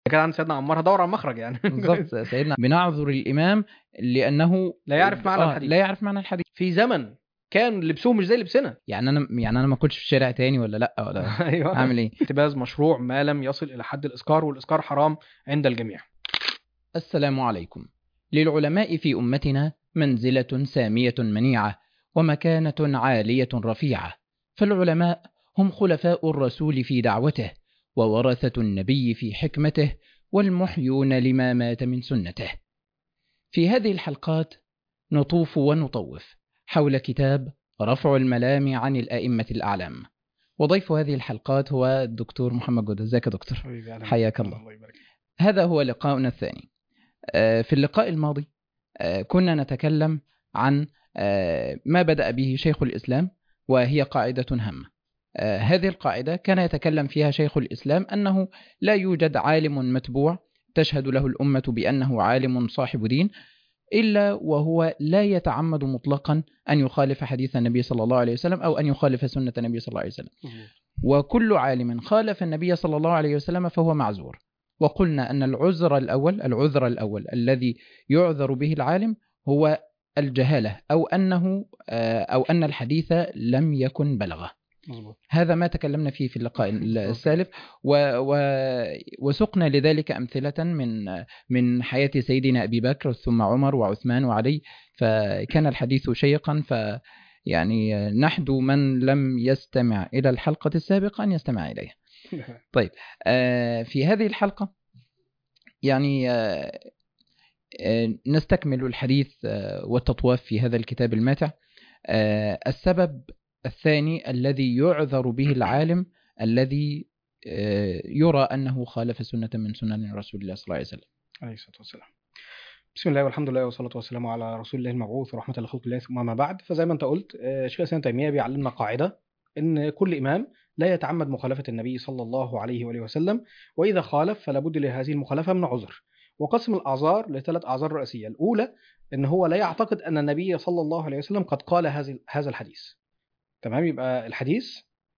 كان عند سيدنا عمار هدور على مخرج يعني بالظبط سيدنا بنعذر الامام لانه لا يعرف معنى آه، الحديث. لا يعرف معنى الحديث في زمن كان لبسهم مش زي لبسنا يعني انا يعني انا ما كنتش في الشارع تاني ولا لا ولا ايوه اعمل ايه احتباس مشروع ما لم يصل الى حد الاسكار والاسكار حرام عند الجميع السلام عليكم للعلماء في امتنا منزله ساميه منيعه ومكانه عاليه رفيعه فالعلماء هم خلفاء الرسول في دعوته وورثه النبي في حكمته والمحيون لما مات من سنته في هذه الحلقات نطوف ونطوف حول كتاب رفع الملام عن الائمه الاعلام وضيف هذه الحلقات هو الدكتور محمد جودة ازيك يا دكتور حبيبي أهلاً حياك بك. الله. الله يبارك فيك. هذا هو لقاؤنا الثاني آه، في اللقاء الماضي آه، كنا نتكلم عن آه، ما بدأ به شيخ الإسلام وهي قاعدة هامة آه، هذه القاعدة كان يتكلم فيها شيخ الإسلام أنه لا يوجد عالم متبوع تشهد له الأمة بأنه عالم صاحب دين إلا وهو لا يتعمد مطلقا أن يخالف حديث النبي صلى الله عليه وسلم أو أن يخالف سنة النبي صلى الله عليه وسلم وكل عالم خالف النبي صلى الله عليه وسلم فهو معذور وقلنا أن العذر الأول العذر الأول الذي يعذر به العالم هو الجهالة أو أنه آه، أو أن الحديث لم يكن بلغه مظبوط هذا ما تكلمنا فيه في اللقاء السالف و و وسقنا لذلك أمثلة من من حياة سيدنا أبي بكر ثم عمر وعثمان وعلي فكان الحديث شيقا ف يعني نحدو من لم يستمع إلى الحلقة السابقة أن يستمع إليها آه، في هذه الحلقة يعني آه، آه، نستكمل الحديث آه، والتطواف في هذا الكتاب الماتع آه، السبب الثاني الذي يعذر به العالم الذي آه، يرى أنه خالف سنة من سنن رسول الله صلى الله عليه وسلم عليه الصلاه والسلام بسم الله والحمد لله والصلاه والسلام على رسول الله المبعوث ورحمه لخلق الله ثم ما بعد فزي ما انت قلت آه، شيخ الاسلام تيميه بيعلمنا قاعده ان كل امام لا يتعمد مخالفه النبي صلى الله عليه واله وسلم واذا خالف فلا بد لهذه المخالفه من عذر وقسم الاعذار لثلاث اعذار رئيسيه الاولى ان هو لا يعتقد ان النبي صلى الله عليه وسلم قد قال هذه هذا الحديث تمام يبقى الحديث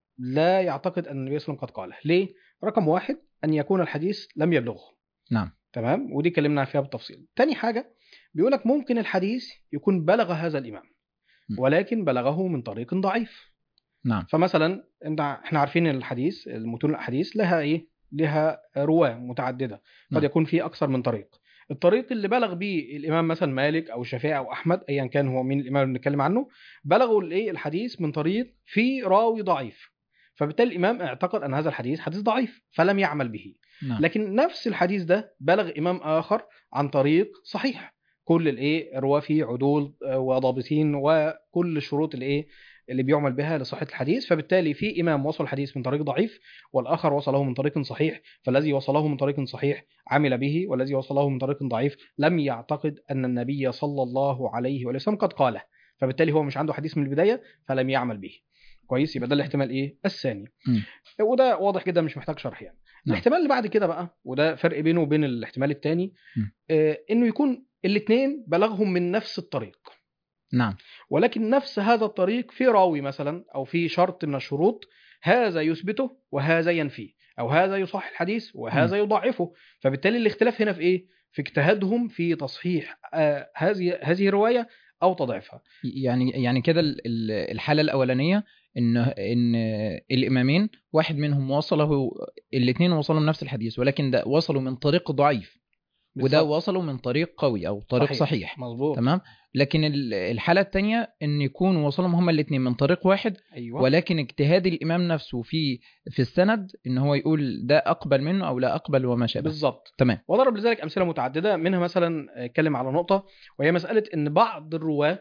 لا يعتقد ان النبي صلى الله عليه وسلم قد قاله ليه رقم واحد ان يكون الحديث لم يبلغه نعم تمام ودي اتكلمنا فيها بالتفصيل تاني حاجه بيقول لك ممكن الحديث يكون بلغ هذا الامام م. ولكن بلغه من طريق ضعيف نعم فمثلا انت احنا عارفين ان الحديث المتون الاحاديث لها ايه لها رواه متعدده قد نعم. يكون في اكثر من طريق الطريق اللي بلغ بيه الامام مثلا مالك او الشافعي او احمد ايا كان هو مين الامام اللي بنتكلم عنه بلغوا الايه الحديث من طريق في راوي ضعيف فبالتالي الامام اعتقد ان هذا الحديث حديث ضعيف فلم يعمل به نعم لكن نفس الحديث ده بلغ امام اخر عن طريق صحيح كل الايه رواه فيه عدول آه، وضابطين وكل الشروط الايه اللي بيعمل بها لصحه الحديث فبالتالي في امام وصل الحديث من طريق ضعيف والاخر وصله من طريق صحيح فالذي وصله من طريق صحيح عمل به والذي وصله من طريق ضعيف لم يعتقد ان النبي صلى الله عليه وسلم قد قاله فبالتالي هو مش عنده حديث من البدايه فلم يعمل به كويس يبقى ده الاحتمال ايه الثاني م. وده واضح جدا مش محتاج شرح يعني نعم. الاحتمال اللي بعد كده بقى وده فرق بينه وبين الاحتمال الثاني م. آه انه يكون الاثنين بلغهم من نفس الطريق نعم ولكن نفس هذا الطريق في راوي مثلا او في شرط من الشروط هذا يثبته وهذا ينفيه او هذا يصحح الحديث وهذا يضعفه فبالتالي الاختلاف هنا في ايه في اجتهادهم في تصحيح آه هذه هذه الروايه او تضعيفها يعني يعني كده ال- ال- الحالة الأولانية إن إن الإمامين واحد منهم وصله الاثنين وصلوا من نفس الحديث ولكن ده وصلوا من طريق ضعيف وده بالظبط. وصلوا من طريق قوي أو طريق صحيح, صحيح. مظبوط تمام لكن ال- الحالة الثانية إن يكونوا وصلهم هما الاثنين من طريق واحد ايوه ولكن اجتهاد الإمام نفسه في في السند إن هو يقول ده أقبل منه أو لا أقبل وما شابه بالظبط تمام وضرب لذلك امثله متعدده منها مثلا اتكلم على نقطه وهي مساله ان بعض الرواه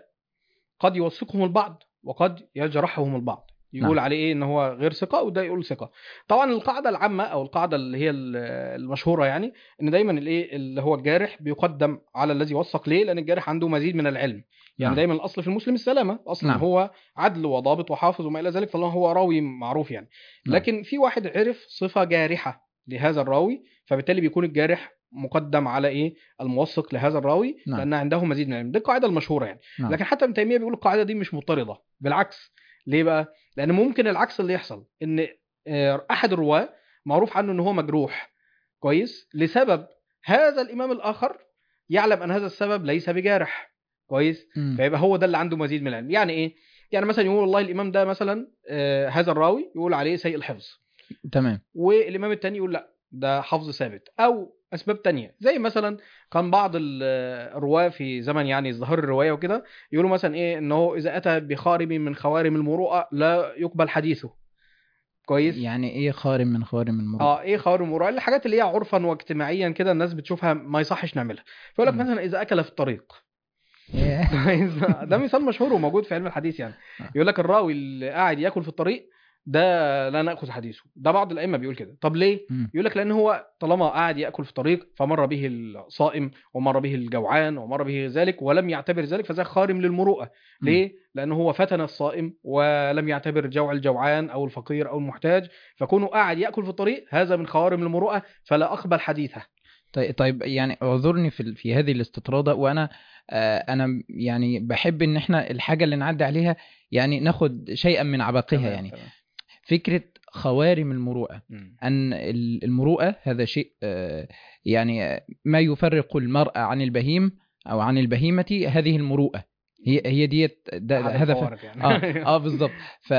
قد يوثقهم البعض وقد يجرحهم البعض يقول نعم. نعم. عليه ايه ان هو غير ثقه وده يقول ثقه طبعا القاعده العامه او القاعده اللي هي ال- المشهوره يعني ان دايما الايه اللي هو الجارح بيقدم على الذي وثق ليه لان الجارح عنده مزيد من العلم يعني نعم. نعم. دايما الاصل في المسلم السلامه اصلا نعم. نعم. هو عدل وضابط وحافظ وما الى ذلك فالله هو راوي معروف يعني نعم. لكن في واحد عرف صفه جارحه لهذا الراوي فبالتالي بيكون الجارح مقدم على ايه الموثق لهذا الراوي نعم. لان عنده مزيد من العلم دي القاعده المشهوره يعني نعم. لكن حتى ابن تيميه بيقول القاعده دي مش مضطرده بالعكس ليه بقى لان ممكن العكس اللي يحصل ان آه، احد الرواه معروف عنه ان هو مجروح كويس لسبب هذا الامام الاخر يعلم ان هذا السبب ليس بجارح كويس مم. فيبقى هو ده اللي عنده مزيد من العلم يعني ايه يعني مثلا يقول والله الامام ده مثلا آه هذا الراوي يقول عليه سيء الحفظ تمام والامام التاني يقول لا ده حفظ ثابت او اسباب تانية زي مثلا كان بعض ال- الرواه في زمن يعني ازدهار الروايه وكده يقولوا مثلا ايه ان هو اذا اتى بخارم من خوارم المروءه لا يقبل حديثه كويس يعني ايه خارم من خوارم المروءه اه ايه خوارم المروءه الحاجات اللي هي عرفا واجتماعيا كده الناس بتشوفها ما يصحش نعملها فيقول لك مم. مثلا اذا اكل في الطريق إيه. ده مثال مشهور وموجود في علم الحديث يعني آه. يقول لك الراوي اللي قاعد ياكل في الطريق ده لا ناخذ حديثه ده بعض الائمه بيقول كده طب ليه مم. يقول لك لان هو طالما قاعد ياكل في الطريق فمر به الصائم ومر به الجوعان ومر به ذلك ولم يعتبر ذلك فذا خارم للمروءه مم. ليه لانه هو فتن الصائم ولم يعتبر جوع الجوعان او الفقير او المحتاج فكونه قاعد ياكل في الطريق هذا من خوارم المروءه فلا اقبل حديثه طيب طيب يعني اعذرني في ال- في هذه الاستطرادة وانا آه، انا يعني بحب ان احنا الحاجة اللي نعدي عليها يعني ناخد شيئا من عباقها تمام، يعني تمام. فكرة خوارم المروءة مم. أن ال- المروءة هذا شيء آه، يعني آه، ما يفرق المرء عن البهيم أو عن البهيمة هذه المروءة هي هي ديت ده أحد هذا ف... الفوارق يعني اه اه بالظبط ف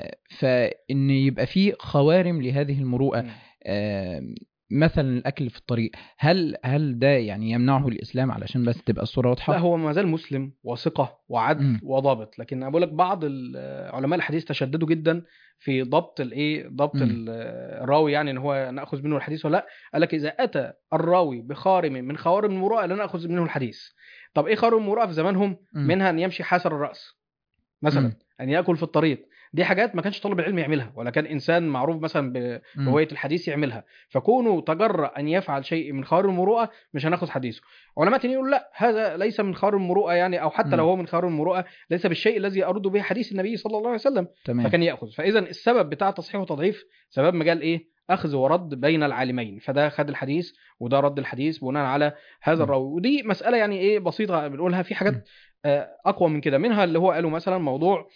فان يبقى في خوارم لهذه المروءه مم. آه، مثلا الاكل في الطريق هل هل ده يعني يمنعه الاسلام علشان بس تبقى الصوره واضحه لا هو ما زال مسلم وثقه وعدل مم. وضابط لكن انا بقول لك بعض ال- علماء الحديث تشددوا جدا في ضبط الايه ضبط مم. ال- الراوي يعني ان هو ناخذ منه الحديث ولا لا قال لك اذا اتى الراوي بخارم من خوارم المروءه لا ناخذ منه الحديث طب ايه خوارم المروءه في زمانهم مم. منها ان يمشي حاسر الراس مثلا مم. ان ياكل في الطريق دي حاجات ما كانش طالب العلم يعملها ولا كان انسان معروف مثلا ب- مم. بروايه الحديث يعملها فكونه تجرأ ان يفعل شيء من خوارم المروءه مش هناخذ حديثه علماء تانيين يقولوا لا هذا ليس من خوارم المروءه يعني او حتى مم. لو هو من خوارم المروءه ليس بالشيء الذي ارد به حديث النبي صلى الله عليه وسلم تمام فكان ياخذ فاذا السبب بتاع تصحيح وتضعيف سبب مجال ايه اخذ ورد بين العالمين فده خد الحديث وده رد الحديث بناء على هذا م. الراوي ودي مساله يعني ايه بسيطه بنقولها في م. حاجات آه، اقوى من كده منها اللي هو قاله مثلا موضوع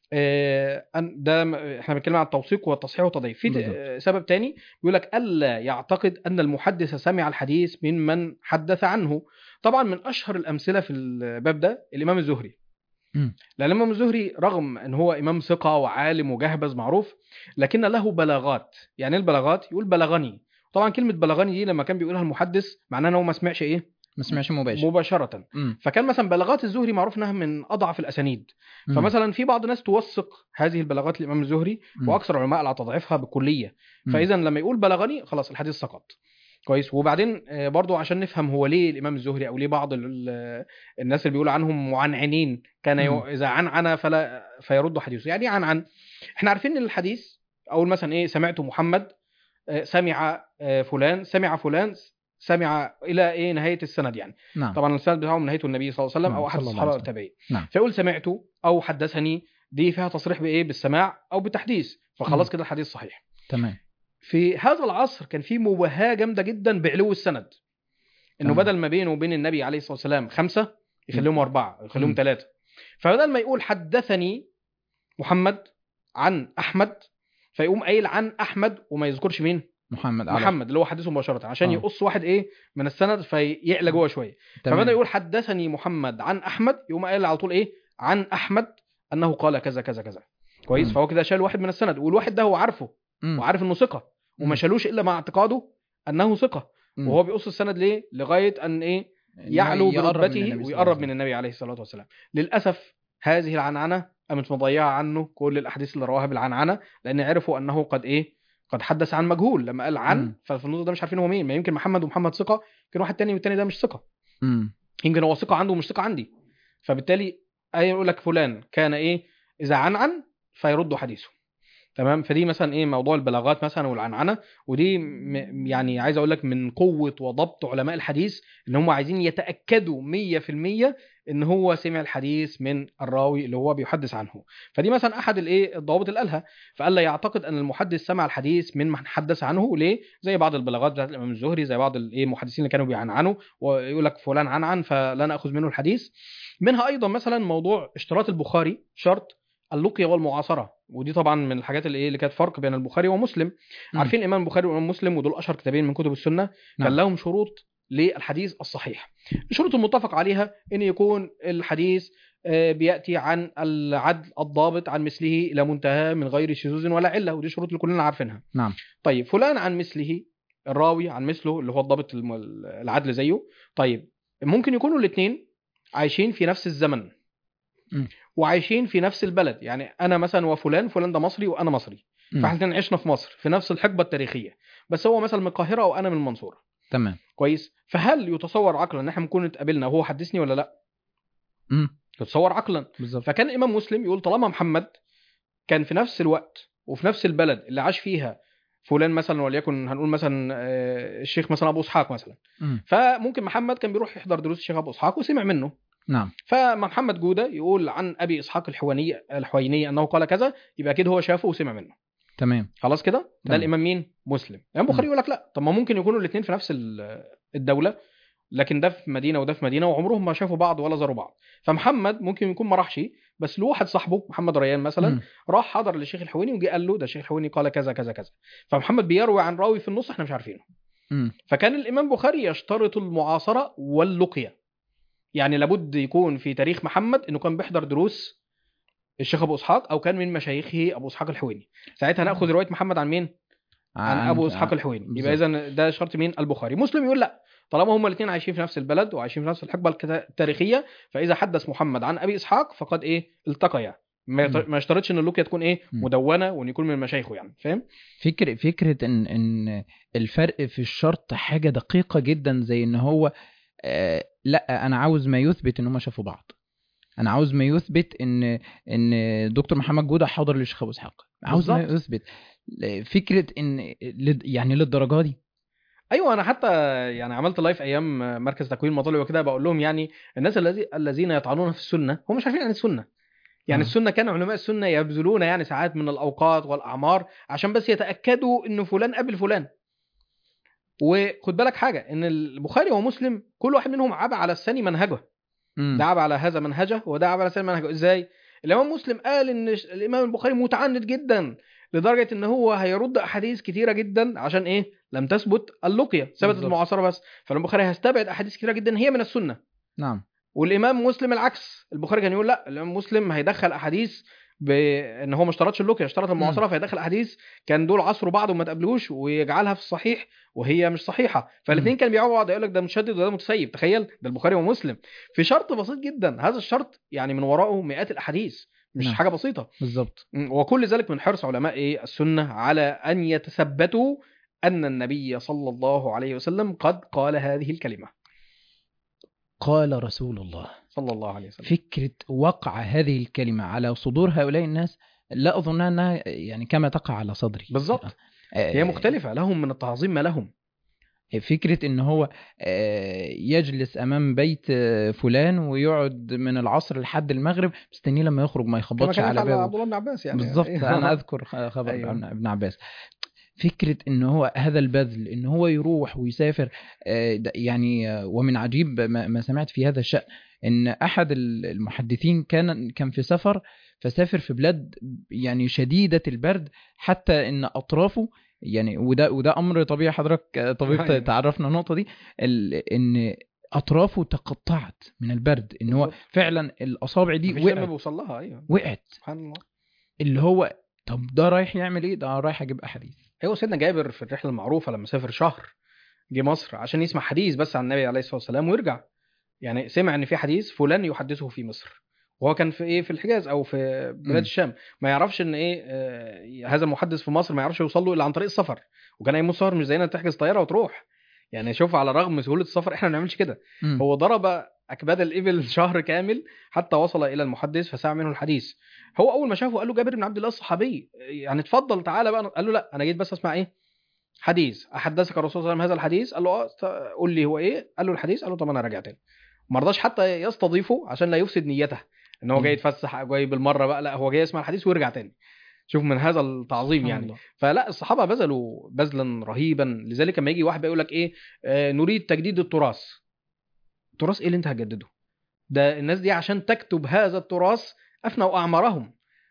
آه، أن- ده م- احنا بنتكلم عن التوثيق والتصحيح والتضعيف في ت- بالظبط. آه، سبب تاني بيقول لك الا يعتقد ان المحدث سمع الحديث ممن حدث عنه طبعا من اشهر الامثله في الباب ده الامام الزهري مم. لان الامام الزهري رغم ان هو امام ثقه وعالم وجهبذ معروف لكن له بلاغات يعني ايه البلاغات يقول بلغني طبعا كلمه بلغني دي لما كان بيقولها المحدث معناه ان هو ما سمعش ايه ما سمعش مباشر مباشره مم. فكان مثلا بلاغات الزهري معروف انها من اضعف الاسانيد مم. فمثلا في بعض الناس توثق هذه البلاغات الامام الزهري مم. واكثر علماء على تضعيفها بكليه مم. فاذا لما يقول بلغني خلاص الحديث سقط كويس وبعدين آه، برضو عشان نفهم هو ليه الامام الزهري او ليه بعض ال- ال- الناس اللي بيقولوا عنهم معنعنين كان يو... مم. اذا عنعن فلا فيرد حديثه يعني ايه عنعن احنا عارفين ان الحديث اول مثلا ايه سمعت محمد آه، سمع آه، فلان سمع فلان سمع الى ايه نهايه السند يعني نعم طبعا السند بتاعه من نهايته النبي صلى الله عليه وسلم نعم، او احد صلى الله الصحابه عليه وسلم. التابعين نعم. فيقول سمعت او حدثني دي فيها تصريح بايه بالسماع او بالتحديث فخلاص مم. كده الحديث صحيح تمام في هذا العصر كان في مباهاه جامده جدا بعلو السند انه تمام. بدل ما بينه وبين النبي عليه الصلاه والسلام خمسه يخليهم اربعه يخليهم مم. ثلاثه فبدل ما يقول حدثني محمد عن احمد فيقوم قايل عن احمد وما يذكرش مين محمد على محمد اللي هو حديثه مباشره عشان آه. يقص واحد ايه من السند فيعلى جوه شويه تمام. فبدا يقول حدثني محمد عن احمد يقوم قايل على طول ايه عن احمد انه قال كذا كذا كذا كويس مم. فهو كده شال واحد من السند والواحد ده هو عارفه مم. وعارف انه ثقه وما مم. شالوش الا مع اعتقاده انه ثقه مم. وهو بيقص السند ليه لغايه ان ايه إن هو يعلو يقرب من برتبته النبي صلى الله ويقرب عليه من وسلم. النبي عليه الصلاه والسلام للاسف هذه العنعنه قامت مضيعه عنه كل الاحاديث اللي رواها بالعنعنه لان عرفوا انه قد ايه قد حدث عن مجهول لما قال عن مم. ففي النص ده مش عارفين هو مين ما يمكن محمد ومحمد ثقه يمكن واحد تاني والتاني ده مش ثقه مم. يمكن هو ثقه عنده ومش ثقه عندي فبالتالي اي يقول لك فلان كان ايه اذا عنعن فيرد حديثه تمام فدي مثلا ايه موضوع البلاغات مثلا والعنعنه ودي م- يعني عايز اقول لك من قوه وضبط علماء الحديث ان هم عايزين يتاكدوا 100% ان هو سمع الحديث من الراوي اللي هو بيحدث عنه فدي مثلا احد الايه الضوابط اللي قالها فالا يعتقد ان المحدث سمع الحديث من من حدث عنه ليه زي بعض البلاغات بتاعت الامام الزهري زي بعض الايه المحدثين اللي كانوا بيعنعنوا ويقول لك فلان عنعن فلا ناخذ منه الحديث منها ايضا مثلا موضوع اشتراط البخاري شرط اللقيه والمعاصره ودي طبعا من الحاجات اللي ايه اللي كانت فرق بين البخاري ومسلم مم. عارفين الامام البخاري والامام مسلم ودول اشهر كتابين من كتب السنه نعم. كان لهم شروط للحديث الصحيح الشروط المتفق عليها ان يكون الحديث آه، بياتي عن العدل الضابط عن مثله الى منتهى من غير شذوذ ولا عله ودي شروط اللي كلنا عارفينها نعم طيب فلان عن مثله الراوي عن مثله اللي هو الضابط الم- العدل زيه طيب ممكن يكونوا الاثنين عايشين في نفس الزمن مم. وعايشين في نفس البلد يعني انا مثلا وفلان فلان ده مصري وانا مصري مم. فاحنا كنا عشنا في مصر في نفس الحقبه التاريخيه بس هو مثلا من القاهره وانا من المنصوره تمام كويس فهل يتصور عقلا ان احنا نكون اتقابلنا وهو حدثني ولا لا مم. يتصور عقلا بالظبط فكان الامام مسلم يقول طالما محمد كان في نفس الوقت وفي نفس البلد اللي عاش فيها فلان مثلا وليكن هنقول مثلا آه، الشيخ مثلا ابو اسحاق مثلا مم. فممكن محمد كان بيروح يحضر دروس الشيخ ابو اسحاق وسمع منه نعم فمحمد جوده يقول عن ابي اسحاق الحويني الحويني انه قال كذا يبقى اكيد هو شافه وسمع منه تمام خلاص كده ده تمام. الامام مين مسلم الامام البخاري يقول لك لا طب ما ممكن يكونوا الاثنين في نفس ال- الدوله لكن ده في مدينه وده في مدينه وعمرهم ما شافوا بعض ولا زاروا بعض فمحمد ممكن يكون ما راحش بس له واحد صاحبه محمد ريان مثلا مم. راح حضر للشيخ الحويني وجي قال له ده الشيخ الحويني قال كذا كذا كذا فمحمد بيروي عن راوي في النص احنا مش عارفينه مم. فكان الامام بخاري يشترط المعاصره واللقيه يعني لابد يكون في تاريخ محمد انه كان بيحضر دروس الشيخ ابو اسحاق او كان من مشايخه ابو اسحاق الحويني ساعتها ناخذ روايه محمد عن مين عن ابو اسحاق الحويني يبقى بالظبط. اذا ده شرط مين البخاري مسلم يقول لا طالما هما الاثنين عايشين في نفس البلد وعايشين في نفس الحقبه الكتا- التاريخيه فاذا حدث محمد عن ابي اسحاق فقد ايه التقيا ما يط- مم. ما يشترطش ان اللقيه تكون ايه مم. مدونه وان يكون من مشايخه يعني فاهم فكرة فكرة ان ان الفرق في الشرط حاجة دقيقة جدا زي ان هو آه لا انا عاوز ما يثبت ان هم شافوا بعض انا عاوز ما يثبت ان ان دكتور محمد جودة حاضر للشيخ ابو اسحاق عاوز ما بالظبط. يثبت فكرة ان لد- يعني للدرجة دي ايوه انا حتى يعني عملت لايف ايام مركز تكوين مطالب وكده بقول لهم يعني الناس الذي الذين يطعنون في السنه هم مش عارفين عن السنه يعني آه. السنه كان علماء السنه يبذلون يعني ساعات من الاوقات والاعمار عشان بس يتاكدوا ان فلان قبل فلان وخد بالك حاجه ان البخاري ومسلم كل واحد منهم عاب على الثاني منهجه مم. ده عاب على هذا منهجه وده عاب على الثاني منهجه ازاي الامام مسلم قال ان الامام البخاري متعنت جدا لدرجه ان هو هيرد احاديث كتيره جدا عشان ايه لم تثبت اللقيه ثبتت بالظبط. المعاصره بس فالبخاري هيستبعد احاديث كتيره جدا هي من السنه نعم والامام مسلم العكس البخاري كان يقول لا الامام مسلم هيدخل احاديث بان هو ما اشترطش اللقيه اشترط المعاصره فيدخل احاديث كان دول عصروا بعض وما تقابلوش ويجعلها في الصحيح وهي مش صحيحه فالاثنين كانوا بيعوا بعض يقول لك ده مشدد وده متسيب تخيل ده البخاري ومسلم في شرط بسيط جدا هذا الشرط يعني من وراءه مئات الاحاديث مش نعم. حاجه بسيطه بالظبط م، وكل ذلك من حرص علماء ايه السنه على ان يتثبتوا ان النبي صلى الله عليه وسلم قد قال هذه الكلمه قال رسول الله صلى الله عليه وسلم فكرة وقع هذه الكلمة على صدور هؤلاء الناس لا أظن أنها يعني كما تقع على صدري بالظبط. آه، هي مختلفه لهم من التعظيم ما لهم فكرة ان هو آه، يجلس امام بيت آه، فلان ويقعد من العصر لحد المغرب مستنيه لما يخرج ما كما يخبطش كان على على بابه عبد الله بن عباس يعني بالظبط إيه. انا اذكر خ- خبر أيوة. أيوة. ابن عباس فكرة ان هو هذا البذل ان هو يروح ويسافر آه، ده يعني آه، ومن عجيب ما ما سمعت في هذا الشأن ان احد ال- المحدثين كان كان في سفر فسافر في بلاد يعني شديدة البرد حتى ان اطرافه يعني وده وده امر طبيعي حضرتك آه، طبيب أيوة. تعرفنا النقطة دي ال- ان اطرافه تقطعت من البرد ان هو بالظبط. فعلا الاصابع دي مفيش دم وقعت بيوصل لها ايوه وقعت سبحان الله اللي هو طب ده رايح يعمل ايه ده رايح اجيب احاديث ايوه سيدنا جابر في الرحله المعروفه لما سافر شهر جه مصر عشان يسمع حديث بس عن النبي عليه الصلاه والسلام ويرجع يعني سمع ان في حديث فلان يحدثه في مصر وهو كان في ايه في الحجاز او في بلاد مم. الشام ما يعرفش ان ايه آه هذا المحدث في مصر ما يعرفش يوصل له الا عن طريق السفر وكان ايام السفر مش زينا تحجز طياره وتروح يعني شوف على رغم سهوله السفر احنا ما بنعملش كده مم. هو ضرب اكباد الابل شهر كامل حتى وصل الى المحدث فسمع منه الحديث هو اول ما شافه قال له جابر بن عبد الله الصحابي يعني اتفضل تعالى بقى قال له لا انا جيت بس اسمع ايه حديث احدثك الرسول صلى الله عليه وسلم هذا الحديث قال له اه است- قول لي هو ايه قال له الحديث قال له طب انا راجع تاني ما رضاش حتى يستضيفه عشان لا يفسد نيته ان هو مم. جاي يتفسح أو جاي بالمره بقى لا هو جاي يسمع الحديث ويرجع تاني شوف من هذا التعظيم سبحان يعني الله. فلا الصحابه بذلوا بذلا رهيبا لذلك لما يجي واحد بيقول لك ايه آه نريد تجديد التراث التراث ايه اللي انت هتجدده ده الناس دي عشان تكتب هذا التراث افنوا اعمارهم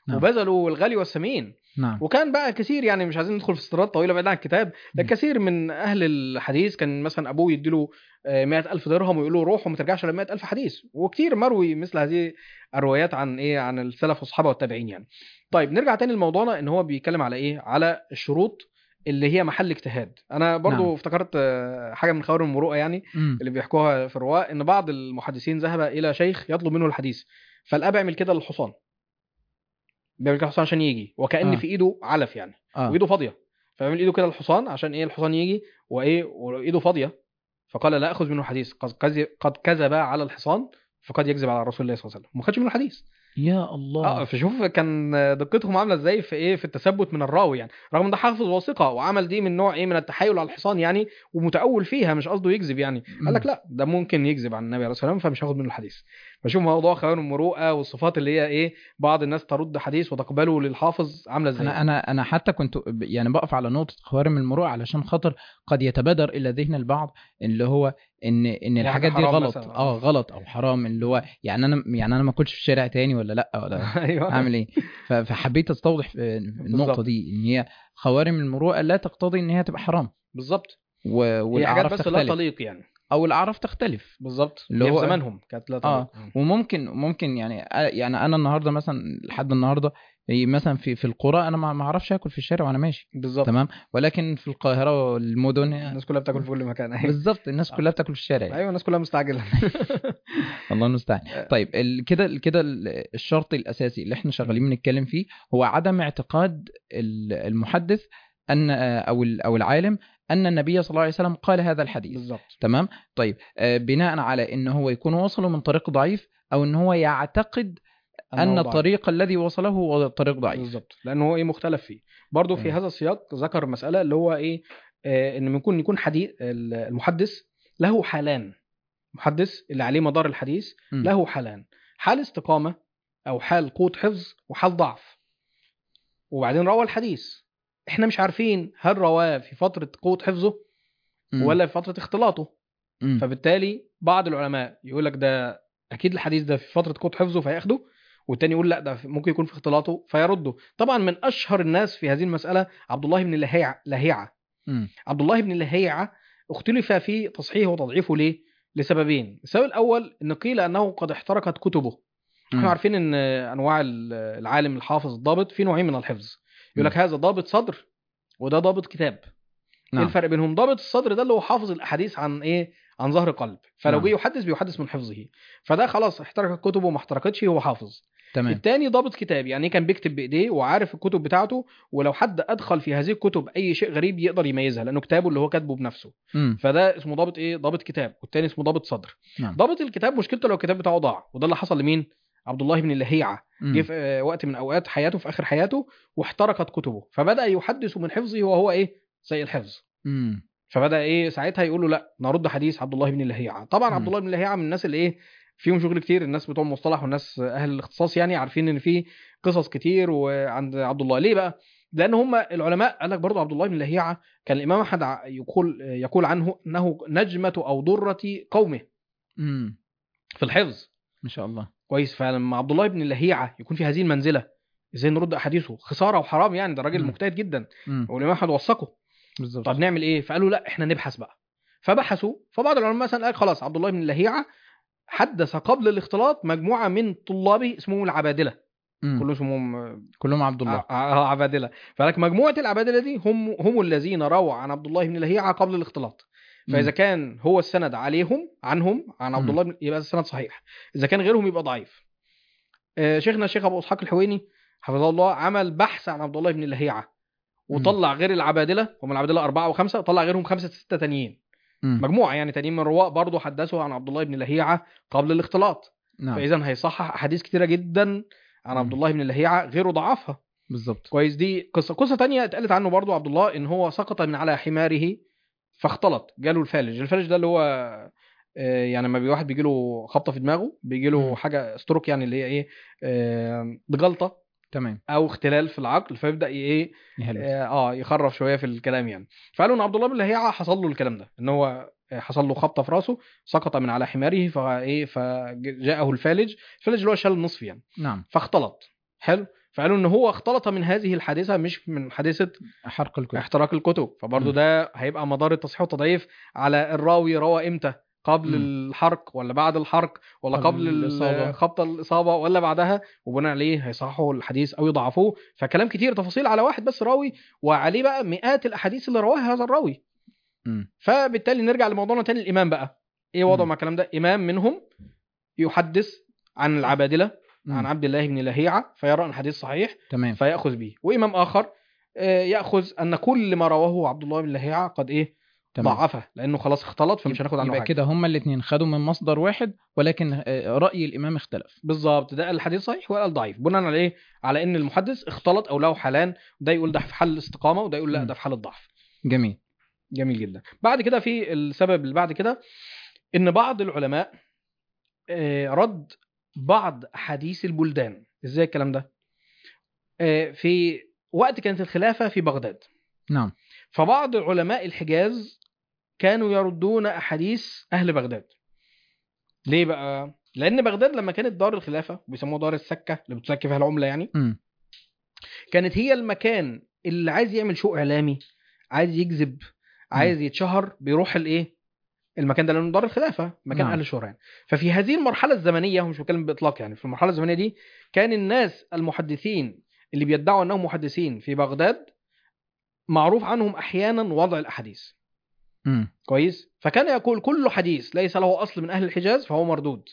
نعم. وبذلوا الغالي والثمين نعم وكان بقى كثير يعني مش عايزين ندخل في استطراد طويله بعيد عن الكتاب ده مم. كثير من اهل الحديث كان مثلا ابوه يديله آه، مئة ألف درهم ويقول له روح وما ترجعش الا 100 ألف حديث وكثير مروي مثل هذه الروايات عن ايه عن السلف والصحابه والتابعين يعني طيب نرجع تاني لموضوعنا ان هو بيتكلم على ايه على الشروط اللي هي محل اجتهاد انا برضو نعم. افتكرت آه، حاجه من خوارم المروءه يعني مم. اللي بيحكوها في الرواة ان بعض المحدثين ذهب الى شيخ يطلب منه الحديث فالاب يعمل كده للحصان بيعمل كده للحصان عشان يجي وكان آه. في ايده علف يعني اه وايده فاضيه فيعمل ايده كده للحصان عشان ايه الحصان يجي وايه وايده فاضيه فقال لا اخذ منه حديث قد كذب قد كذب على الحصان فقد يكذب على رسول الله صلى الله عليه وسلم وما خدش منه حديث يا الله اه فشوف كان دقتهم عامله ازاي في ايه في التثبت من الراوي يعني رغم ان ده حافظ وثقه وعمل دي من نوع ايه من التحايل على الحصان يعني ومتاول فيها مش قصده يكذب يعني قال لك لا ده ممكن يكذب عن النبي عليه الصلاه والسلام فمش هاخد منه الحديث فشوف موضوع خوارم المروءه والصفات اللي هي ايه بعض الناس ترد حديث وتقبله للحافظ عامله ازاي انا انا انا حتى كنت ب- يعني بقف على نقطه خوارم المروءه علشان خاطر قد يتبادر الى ذهن البعض اللي هو ان ان يعني الحاجات دي حرام غلط مثلاً، اه آه. غلط او حرام اللي هو يعني انا يعني انا ما كنتش في الشارع تاني ولا لا ولا ايوه اعمل ايه ف- فحبيت استوضح في النقطه بالظبط. دي ان هي خوارم المروءه لا تقتضي ان هي تبقى حرام بالظبط و- هي حاجات والاعراف بس لا تختلف تليق يعني او الاعراف تختلف بالظبط اللي هي في هو- زمانهم كانت لا تليق آه. وممكن ممكن يعني يعني انا النهارده مثلا لحد النهارده إيه مثلا في في القرى انا ما ما اعرفش اكل في الشارع وانا ماشي بالظبط تمام ولكن في القاهره والمدن الناس كلها بتاكل في كل مكان ايوه بالظبط الناس كلها بتاكل في الشارع يعني. ايوه الناس كلها مستعجله الله المستعان طيب ال- كده كده ال- الشرط الاساسي اللي احنا شغالين بنتكلم فيه هو عدم اعتقاد ال- المحدث ان او ال- او العالم ان النبي صلى الله عليه وسلم قال هذا الحديث بالظبط تمام طيب آه، بناء على ان هو يكون وصله من طريق ضعيف او ان هو يعتقد ان أنه ضعيف. الطريق الذي وصله هو طريق ضعيف بالظبط لانه هو ايه مختلف فيه برضه في مم. هذا السياق ذكر مساله اللي هو ايه آه ان ممكن يكون حديث المحدث له حالان محدث اللي عليه مدار الحديث مم. له حالان حال استقامه او حال قوه حفظ وحال ضعف وبعدين روى الحديث احنا مش عارفين هل رواه في فتره قوه حفظه مم. ولا في فتره اختلاطه مم. فبالتالي بعض العلماء يقول لك ده اكيد الحديث ده في فتره قوه حفظه فياخده والتاني يقول لا ده ممكن يكون في اختلاطه فيرده طبعا من اشهر الناس في هذه المساله عبد الله بن لهيعه لهيعه مم. عبد الله بن لهيعه اختلف في تصحيحه وتضعيفه ليه لسببين السبب الاول ان قيل انه قد احترقت كتبه احنا مم. عارفين ان انواع العالم الحافظ الضابط في نوعين من الحفظ يقول لك هذا ضابط صدر وده ضابط كتاب ايه نعم. الفرق بينهم ضابط الصدر ده اللي هو حافظ الاحاديث عن ايه عن ظهر قلب فلو نعم. جه يحدث بيحدث من حفظه فده خلاص احترقت كتبه وما احترقتش هو حافظ تمام التاني ضابط كتاب يعني كان بيكتب بايديه وعارف الكتب بتاعته ولو حد ادخل في هذه الكتب اي شيء غريب يقدر يميزها لانه كتابه اللي هو كاتبه بنفسه مم. فده اسمه ضابط ايه ضابط كتاب والتاني اسمه ضابط صدر نعم. ضابط الكتاب مشكلته لو الكتاب بتاعه ضاع وده اللي حصل لمين عبد الله بن اللهيعه مم. جه في آه، وقت من اوقات حياته في اخر حياته واحترقت كتبه فبدا يحدث من حفظه وهو ايه سيء الحفظ مم. فبدا ايه ساعتها يقول له لا نرد حديث عبد الله بن اللهيعه طبعا مم. عبد الله بن اللهيعه من الناس اللي ايه فيهم شغل كتير الناس بتوع المصطلح والناس اهل الاختصاص يعني عارفين ان في قصص كتير وعند عبد الله ليه بقى لان هم العلماء قال لك برضه عبد الله بن اللهيعه كان الامام احمد ع- يقول يقول عنه انه نجمه او ضره قومه مم. في الحفظ ما شاء الله كويس فلما عبد الله بن اللهيعه يكون في هذه المنزله ازاي نرد احاديثه خساره وحرام يعني ده راجل مم. مجتهد جدا مم. والامام احمد وثقه بالظبط طب نعمل ايه فقالوا لا احنا نبحث بقى فبحثوا فبعض العلماء مثلا قال خلاص عبد الله بن اللهيعه حدث قبل الاختلاط مجموعه من طلابه اسمهم العبادله مم. كلهم اسمهم آه، كلهم عبد الله ع- ع- عبادله فلك مجموعه العبادله دي هم هم الذين رووا عن عبد الله بن اللهيعه قبل الاختلاط فاذا مم. كان هو السند عليهم عنهم عن عبد مم. الله بن يبقى السند صحيح اذا كان غيرهم يبقى ضعيف آه، شيخنا الشيخ ابو اسحاق الحويني حفظه الله عمل بحث عن عبد الله بن اللهيعه وطلع غير العبادله هم العبادله اربعه وخمسه طلع غيرهم خمسه سته تانيين مم. مجموعه يعني تانيين من الرواة برضه حدثوا عن عبد الله بن لهيعه قبل الاختلاط نعم فاذا هيصحح احاديث كتيره جدا عن عبد مم. الله بن لهيعه غيره ضعفها بالظبط كويس دي قصه قصه تانية اتقالت عنه برضه عبد الله ان هو سقط من على حماره فاختلط جاله الفالج الفالج ده اللي هو آه، يعني لما بي- واحد بيجي له خبطه في دماغه بيجي له مم. حاجه ستروك يعني اللي هي ايه آه، جلطه تمام او اختلال في العقل فيبدا ي- ايه يهلوس اه آه، يخرف شويه في الكلام يعني فقالوا ان عبد الله بن لهيعه حصل له الكلام ده ان هو حصل له خبطه في راسه سقط من على حماره فايه فجاءه الفالج الفالج اللي هو شال النصف يعني نعم فاختلط حلو فقالوا ان هو اختلط من هذه الحادثه مش من حادثه حرق الكتب احتراق الكتب فبرضه مم. ده هيبقى مدار التصحيح والتضعيف على الراوي روى امتى قبل مم. الحرق ولا بعد الحرق ولا قبل قبل الإصابة. الإصابة. خبط الإصابة ولا بعدها وبناء عليه هيصححوا الحديث أو يضعفوه فكلام كتير تفاصيل على واحد بس راوي وعليه بقى مئات الأحاديث اللي رواها هذا الراوي مم. فبالتالي نرجع لموضوعنا تاني الإمام بقى إيه وضعه مم. مع الكلام ده إمام منهم يحدث عن العبادلة عن مم. عبد الله بن لهيعة فيرى أن الحديث صحيح تمام فيأخذ به وإمام آخر آه، يأخذ أن كل ما رواه عبد الله بن لهيعة قد إيه تمام ضعفه لأنه خلاص اختلط فمش هناخد عنه يبقى حاجة كده هما الاثنين خدوا من مصدر واحد ولكن آه، رأي الإمام اختلف بالظبط ده قال الحديث صحيح وقال ضعيف بناء على ايه على ان المحدث اختلط او له حالان ده يقول ده في حال الاستقامه وده يقول لا مم. ده في حال الضعف جميل جميل جدا بعد كده في السبب اللي بعد كده ان بعض العلماء آه، رد بعض احاديث البلدان ازاي الكلام ده آه، في وقت كانت الخلافه في بغداد نعم فبعض علماء الحجاز كانوا يردون احاديث اهل بغداد ليه بقى لان بغداد لما كانت دار الخلافه بيسموها دار السكه اللي بتسكي فيها العمله يعني مم. كانت هي المكان اللي عايز يعمل شو اعلامي عايز يجذب عايز يتشهر بيروح الايه المكان ده لانه دار الخلافه مكان نعم. اهل الشهره يعني. ففي هذه المرحله الزمنيه مش بتكلم باطلاق يعني في المرحله الزمنيه دي كان الناس المحدثين اللي بيدعوا انهم محدثين في بغداد معروف عنهم احيانا وضع الاحاديث مم. كويس فكان يقول كل حديث ليس له اصل من اهل الحجاز فهو مردود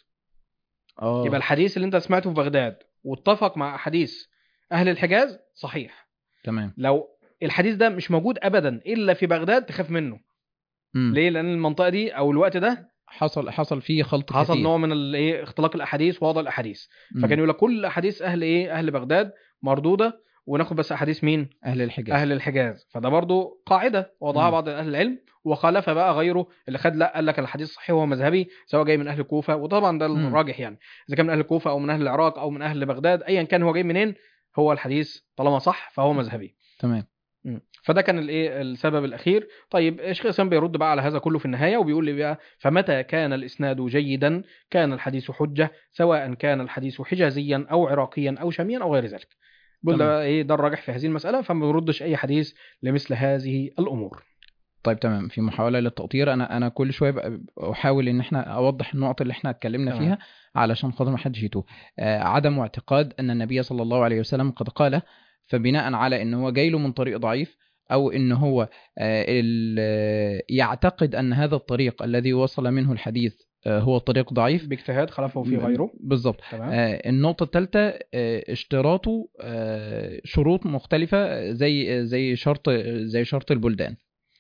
اه يبقى الحديث اللي انت سمعته في بغداد واتفق مع احاديث اهل الحجاز صحيح تمام لو الحديث ده مش موجود ابدا الا في بغداد تخاف منه مم. ليه لان المنطقه دي او الوقت ده حصل حصل فيه خلط حصل كتير. نوع من الايه اختلاق الاحاديث ووضع الاحاديث مم. فكان يقول لك كل احاديث اهل ايه اهل بغداد مردوده وناخد بس احاديث مين اهل الحجاز اهل الحجاز فده برضو قاعده وضعها مم. بعض اهل العلم وخالف بقى غيره اللي خد لا قال لك الحديث صحيح وهو مذهبي سواء جاي من اهل الكوفه وطبعا ده مم. الراجح يعني اذا كان من اهل الكوفه او من اهل العراق او من اهل بغداد ايا كان هو جاي منين هو الحديث طالما صح فهو مذهبي تمام مم. فده كان الايه السبب الاخير طيب شيخ الاسلام بيرد بقى على هذا كله في النهايه وبيقول لي بقى فمتى كان الاسناد جيدا كان الحديث حجه سواء كان الحديث حجازيا او عراقيا او شاميا او غير ذلك بيقول ده تمام. بقى ايه ده الراجح في هذه المساله فما بيردش اي حديث لمثل هذه الامور طيب تمام في محاوله للتقطير انا انا كل شويه بقى احاول ان احنا اوضح النقط اللي احنا اتكلمنا تمام. فيها علشان خاطر ما حدش يتوه آه عدم اعتقاد ان النبي صلى الله عليه وسلم قد قال فبناء على ان هو جاي له من طريق ضعيف او ان هو آه ال- آه، يعتقد ان هذا الطريق الذي وصل منه الحديث آه هو طريق ضعيف باجتهاد خلفه في غيره بالظبط تمام آه، النقطة الثالثة اشتراطه آه، شروط مختلفة زي زي شرط زي شرط البلدان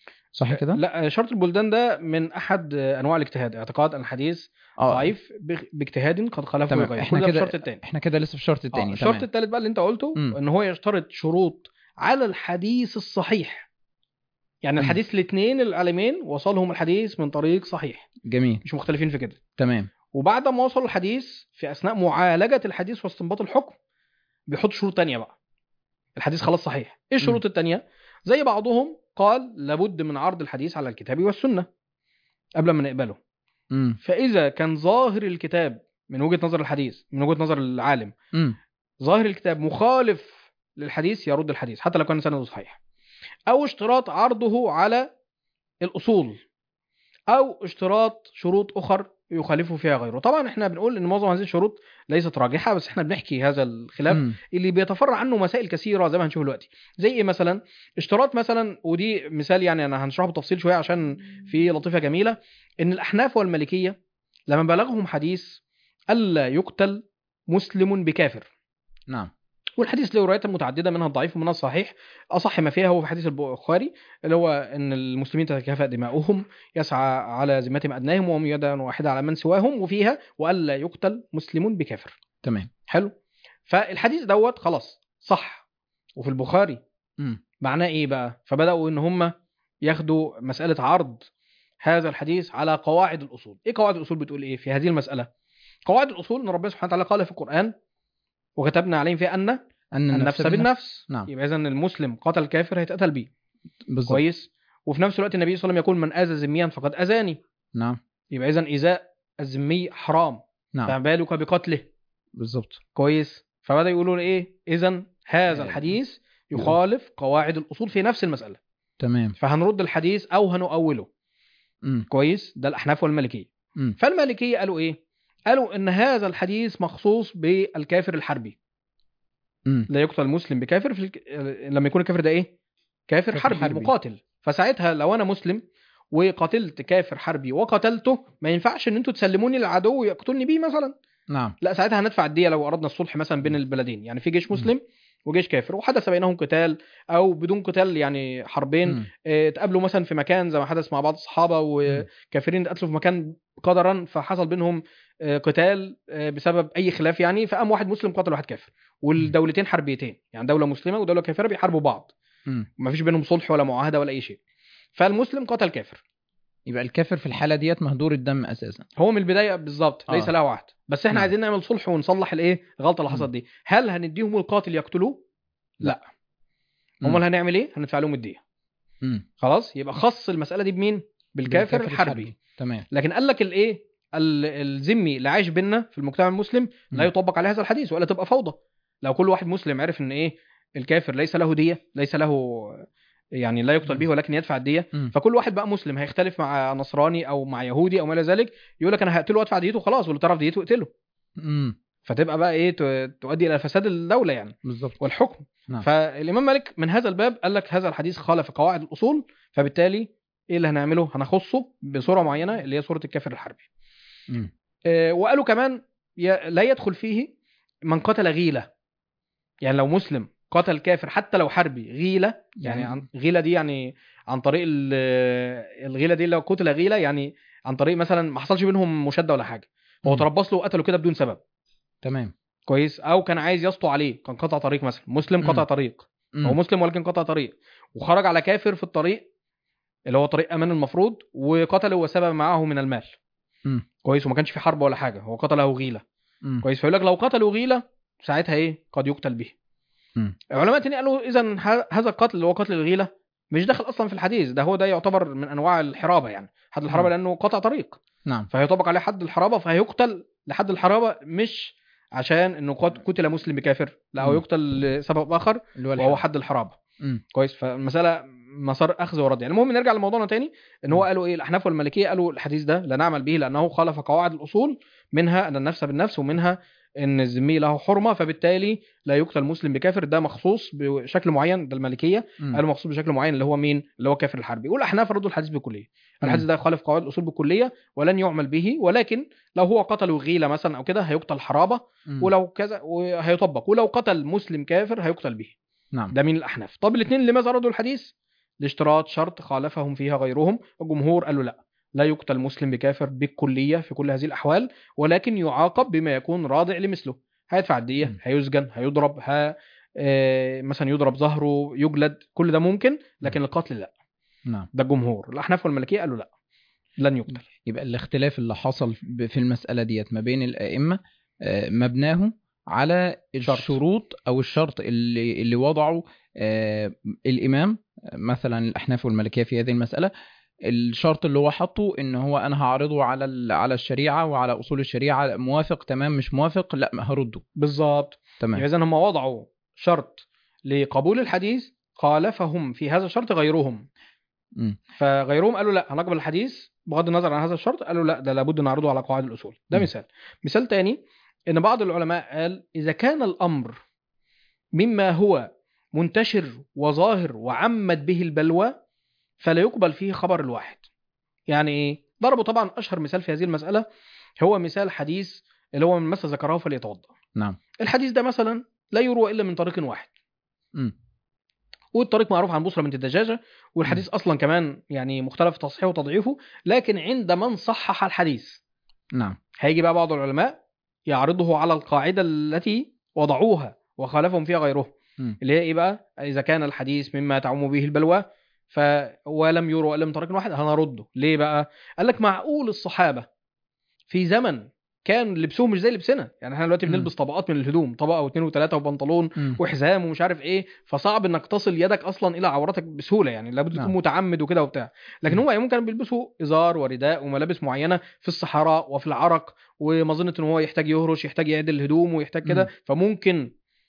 صح كده؟ لا شرط البلدان ده من احد انواع الاجتهاد اعتقاد ان الحديث اه ضعيف بغ- باجتهاد قد خلفه تمام. غيره إحنا كل ده كده- الشرط الثاني احنا كده لسه في الشرط الثاني آه، الشرط الثالث بقى اللي انت قلته مم. ان هو يشترط شروط على الحديث الصحيح يعني مم. الحديث الاثنين العالمين وصلهم الحديث من طريق صحيح جميل مش مختلفين في كده تمام وبعد ما وصلوا الحديث في اثناء معالجه الحديث واستنباط الحكم بيحط شروط تانية بقى الحديث خلاص صحيح ايه الشروط التانية زي بعضهم قال لابد من عرض الحديث على الكتاب والسنه قبل ما نقبله امم فاذا كان ظاهر الكتاب من وجهه نظر الحديث من وجهه نظر العالم امم ظاهر الكتاب مخالف للحديث يرد الحديث حتى لو كان سنده صحيح او اشتراط عرضه على الاصول او اشتراط شروط اخر يخالفه فيها غيره طبعا احنا بنقول ان معظم هذه الشروط ليست راجحه بس احنا بنحكي هذا الخلاف مم. اللي بيتفرع عنه مسائل كثيره زي ما هنشوف دلوقتي زي ايه مثلا اشتراط مثلا ودي مثال يعني انا هنشرحه بتفصيل شويه عشان في لطيفه جميله ان الاحناف والمالكيه لما بلغهم حديث الا يقتل مسلم بكافر نعم والحديث له روايات متعدده منها الضعيف ومنها الصحيح اصح ما فيها هو في حديث البخاري اللي هو ان المسلمين تتكافأ دماؤهم يسعى على ذمتهم ادناهم وهم يدا واحده على من سواهم وفيها والا يقتل مسلم بكافر تمام حلو فالحديث دوت خلاص صح وفي البخاري امم معناه ايه بقى فبداوا ان هم ياخدوا مساله عرض هذا الحديث على قواعد الاصول ايه قواعد الاصول بتقول ايه في هذه المساله قواعد الاصول ان ربنا سبحانه وتعالى قال في القران وكتبنا عليهم فيها ان ان النفس بالنفس نعم. يبقى اذا المسلم قتل كافر هيتقتل بيه بالظبط كويس وفي نفس الوقت النبي صلى الله عليه وسلم يقول من اذى ذميا فقد اذاني نعم يبقى اذا ايذاء الذمي حرام نعم فما بالك بقتله بالظبط كويس فبدا يقولوا ايه اذا هذا آه. الحديث يخالف قواعد الاصول في نفس المساله تمام فهنرد الحديث او هنؤوله مم. كويس ده الاحناف والمالكيه مم. فالمالكيه قالوا ايه قالوا ان هذا الحديث مخصوص بالكافر الحربي مم. لا يقتل المسلم بكافر في الك... لما يكون الكافر ده ايه كافر كافر حربي, حربي. حربي مقاتل فساعتها لو انا مسلم وقتلت كافر حربي وقتلته ما ينفعش ان انتوا تسلموني للعدو ويقتلني بيه مثلا نعم لا ساعتها هندفع الديه لو اردنا الصلح مثلا بين البلدين يعني في جيش مسلم وجيش كافر وحدث بينهم قتال او بدون قتال يعني حربين مم. آه، اتقابلوا مثلا في مكان زي ما حدث مع بعض الصحابه وكافرين اتقتلوا في مكان قدرا فحصل بينهم آه، قتال آه، بسبب اي خلاف يعني فقام واحد مسلم قتل واحد كافر والدولتين حربيتين يعني دوله مسلمه ودوله كافره بيحاربوا بعض مم. ما فيش بينهم صلح ولا معاهده ولا اي شيء فالمسلم قتل كافر يبقى الكافر في الحاله ديت مهدور الدم اساسا هو من البدايه بالظبط ليس آه. له عهد بس احنا نعم. عايزين نعمل صلح ونصلح الايه الغلطه اللي مم. حصلت دي هل هنديهم القاتل يقتلوه لا مم. امال هنعمل ايه هندفع لهم الديه مم. خلاص يبقى خص المساله دي بمين بالكافر الحربي تمام لكن قال لك الايه ال- الذمي اللي عايش بينا في المجتمع المسلم لا مم. يطبق عليه هذا الحديث ولا تبقى فوضى لو كل واحد مسلم عرف ان ايه الكافر ليس له ديه ليس له يعني لا يقتل به ولكن يدفع الديه مم. فكل واحد بقى مسلم هيختلف مع نصراني او مع يهودي او ما الى ذلك يقول لك انا هقتله وادفع ديته خلاص واللي طرف ديته اقتله مم. فتبقى بقى ايه ت- تؤدي الى فساد الدوله يعني بالظبط والحكم نعم. فالامام مالك من هذا الباب قال لك هذا الحديث خالف قواعد الاصول فبالتالي ايه اللي هنعمله هنخصه بصوره معينه اللي هي صوره الكافر الحربي مم. آه، وقالوا كمان ي- لا يدخل فيه من قتل غيله يعني لو مسلم قتل كافر حتى لو حربي غيله يعني يعني- عن غيله دي يعني عن طريق ال- الغيله دي لو قتل غيله يعني عن طريق مثلا ما حصلش بينهم مشاده ولا حاجه هو مم. تربص له وقتله كده بدون سبب تمام كويس او كان عايز يسطو عليه كان قطع طريق مثلا مسلم قطع مم. طريق مم. هو مسلم ولكن قطع طريق وخرج على كافر في الطريق اللي هو طريق امان المفروض وقتله وسبب معه من المال مم. كويس وما كانش في حرب ولا حاجه هو قتله غيله مم. كويس فيقول لك لو قتلوا غيله ساعتها ايه قد يقتل به مم. علماء تاني قالوا اذا هذا القتل اللي هو قتل الغيله مش داخل اصلا في الحديث ده هو ده يعتبر من انواع الحرابه يعني حد الحرابه نعم. لانه قطع طريق نعم فهيطبق عليه حد الحرابه فهيقتل لحد الحرابه مش عشان انه قت- قتل مسلم بكافر لا هو مم. يقتل لسبب اخر اللي هو وهو الحد. حد الحرابه مم. كويس فالمساله مسار اخذ ورد يعني المهم نرجع لموضوعنا تاني ان هو قالوا ايه الاحناف والمالكيه قالوا الحديث ده لا نعمل به لانه خالف قواعد الاصول منها ان النفس بالنفس ومنها ان الذمي له حرمه فبالتالي لا يقتل مسلم بكافر ده مخصوص بشكل معين ده المالكيه مم. قالوا مخصوص بشكل معين اللي هو مين اللي هو كافر الحربي والاحناف ردوا الحديث بكليه الحديث ده خالف قواعد الاصول بكليه ولن يعمل به ولكن لو هو قتل غيله مثلا او كده هيقتل حرابه مم. ولو كذا وهيطبق ولو قتل مسلم كافر هيقتل به نعم ده من الاحناف طب الاثنين لماذا ردوا الحديث لاشتراط شرط خالفهم فيها غيرهم الجمهور قالوا لا لا يقتل مسلم بكافر بالكليه في كل هذه الاحوال ولكن يعاقب بما يكون راضع لمثله هيدفع الديه م. هيسجن هيضرب ها آه، مثلا يضرب ظهره يجلد كل ده ممكن لكن القتل لا نعم ده الجمهور الاحناف والمالكيه قالوا لا لن يقتل يبقى الاختلاف اللي حصل ب- في المسألة ديت ما بين الأئمة آه، مبناه على شرط. الشروط أو الشرط اللي اللي وضعه آه، الإمام آه، مثلا الأحناف والمالكية في هذه المسألة الشرط اللي هو حطه ان هو انا هعرضه على ال- على الشريعه وعلى اصول الشريعه موافق تمام مش موافق لا ما هرده بالظبط تمام اذا هم وضعوا شرط لقبول الحديث خالفهم في هذا الشرط غيرهم مم. فغيرهم قالوا لا هنقبل الحديث بغض النظر عن هذا الشرط قالوا لا ده لابد نعرضه على قواعد الاصول ده م. مثال مثال تاني ان بعض العلماء قال اذا كان الامر مما هو منتشر وظاهر وعمت به البلوى فلا يقبل فيه خبر الواحد يعني ايه ضربوا طبعا اشهر مثال في هذه المساله هو مثال حديث اللي هو من مس ذكره فليتوضا نعم الحديث ده مثلا لا يروى الا من طريق واحد مم. والطريق معروف عن بصرة بنت الدجاجة والحديث أصلا كمان يعني مختلف تصحيحه وتضعيفه لكن عند من صحح الحديث نعم هيجي بقى بعض العلماء يعرضه على القاعدة التي وضعوها وخالفهم فيها غيرهم مم. اللي هي إيه بقى إذا كان الحديث مما تعم به البلوى ف ولم يروى إلا من طريق واحد هنرده ليه بقى قال لك معقول الصحابة في زمن كان لبسهم مش زي لبسنا يعني احنا دلوقتي مم. بنلبس طبقات من الهدوم طبقه واثنين وثلاثه وبنطلون مم. وحزام ومش عارف ايه فصعب انك تصل يدك اصلا الى عورتك بسهوله يعني لابد تكون نعم. متعمد وكده وبتاع لكن م. هم ايام كانوا بيلبسوا ازار ورداء وملابس معينه في الصحراء وفي العرق ومظنه ان هو يحتاج يهرش يحتاج يعدل الهدوم ويحتاج كده م. فممكن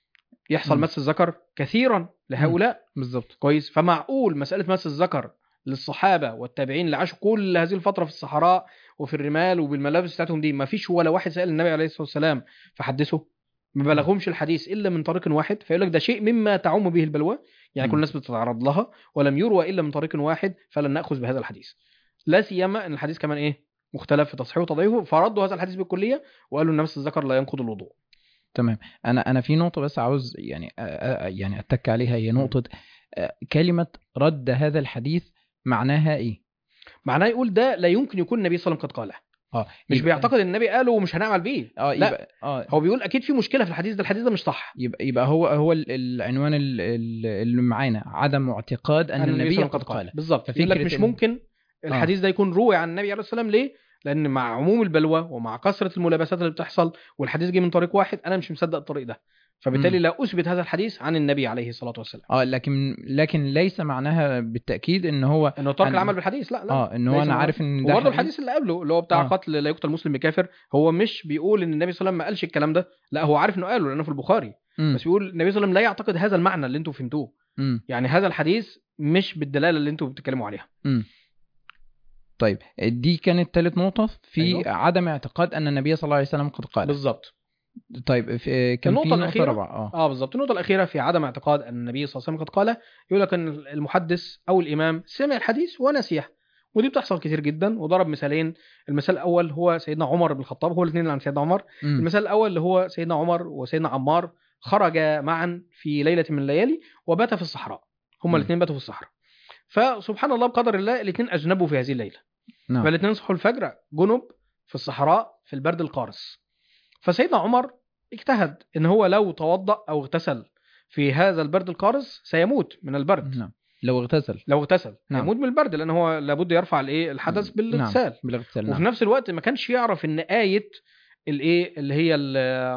يحصل مم. مس الذكر كثيرا لهؤلاء بالظبط كويس فمعقول مساله مس الذكر للصحابه والتابعين اللي عاشوا كل هذه الفتره في الصحراء وفي الرمال وبالملابس بتاعتهم دي ما فيش ولا واحد سال النبي عليه الصلاه والسلام فحدثه ما بلغهمش الحديث الا من طريق واحد فيقول لك ده شيء مما تعم به البلوى يعني كل مم. الناس بتتعرض لها ولم يروى الا من طريق واحد فلن ناخذ بهذا الحديث لا سيما ان الحديث كمان ايه مختلف في تصحيحه وتضعيفه فردوا هذا الحديث بالكليه وقالوا ان مس الذكر لا ينقض الوضوء تمام انا انا في نقطه بس عاوز يعني أ- أ- يعني اتك عليها هي نقطه آه، كلمه رد هذا الحديث معناها ايه معناه يقول ده لا يمكن يكون النبي صلى الله عليه وسلم قد قاله اه مش يبقى- بيعتقد ان النبي قاله ومش هنعمل بيه اه لا. يبقى اه هو بيقول اكيد في مشكله في الحديث ده الحديث ده مش صح يبقى يبقى هو هو ال- العنوان ال- ال- اللي معانا عدم اعتقاد ان أن النبي صلى الله قد عليه وسلم قال بالظبط ففكرة يقول لك مش إن- ممكن الحديث ده يكون روي عن النبي عليه الصلاه والسلام ليه؟ لان مع عموم البلوى ومع كثره الملابسات اللي بتحصل والحديث جه من طريق واحد انا مش مصدق الطريق ده فبالتالي مم. لا اثبت هذا الحديث عن النبي عليه الصلاه والسلام اه لكن لكن ليس معناها بالتاكيد ان هو انه ترك أن- العمل بالحديث لا لا اه ان هو ليس انا معناه. عارف ان ده وبرضه حديث- الحديث اللي قبله اللي هو بتاع آه. قتل لا يقتل مسلم بكافر هو مش بيقول ان النبي صلى الله عليه وسلم ما قالش الكلام ده لا هو عارف انه قاله لانه في البخاري مم. بس بيقول النبي صلى الله عليه وسلم لا يعتقد هذا المعنى اللي انتم فهمتوه مم. يعني هذا الحديث مش بالدلاله اللي انتم بتتكلموا عليها مم. طيب دي كانت ثالث نقطة في أيوه. أيوه. عدم اعتقاد أن النبي صلى الله عليه وسلم قد قال بالظبط طيب في كان النقطة في نقطة الأخيرة؟ رابعة اه اه بالظبط النقطة الأخيرة في عدم اعتقاد أن النبي صلى الله عليه وسلم قد قال يقول لك أن المحدث أو الإمام سمع الحديث ونسيه ودي بتحصل كتير جدا وضرب مثالين المثال الأول هو سيدنا عمر بن الخطاب هو الاثنين اللي عن سيدنا عمر مم. المثال الأول اللي هو سيدنا عمر وسيدنا عمار خرجا معا في ليلة من الليالي وباتا في الصحراء هما مم. الاثنين باتوا في الصحراء فسبحان الله بقدر الله الاثنين أجنبوا في هذه الليلة نعم فالاثنين صحوا الفجر جنب في الصحراء في البرد القارس فسيدنا عمر اجتهد ان هو لو توضأ او اغتسل في هذا البرد القارس سيموت من البرد نعم لو اغتسل لو اغتسل نعم. يموت من البرد لان هو لابد يرفع الايه الحدث بالاغتسال نعم. بالاغتسال وفي نعم. نفس الوقت ما كانش يعرف ان آية الايه اللي هي ال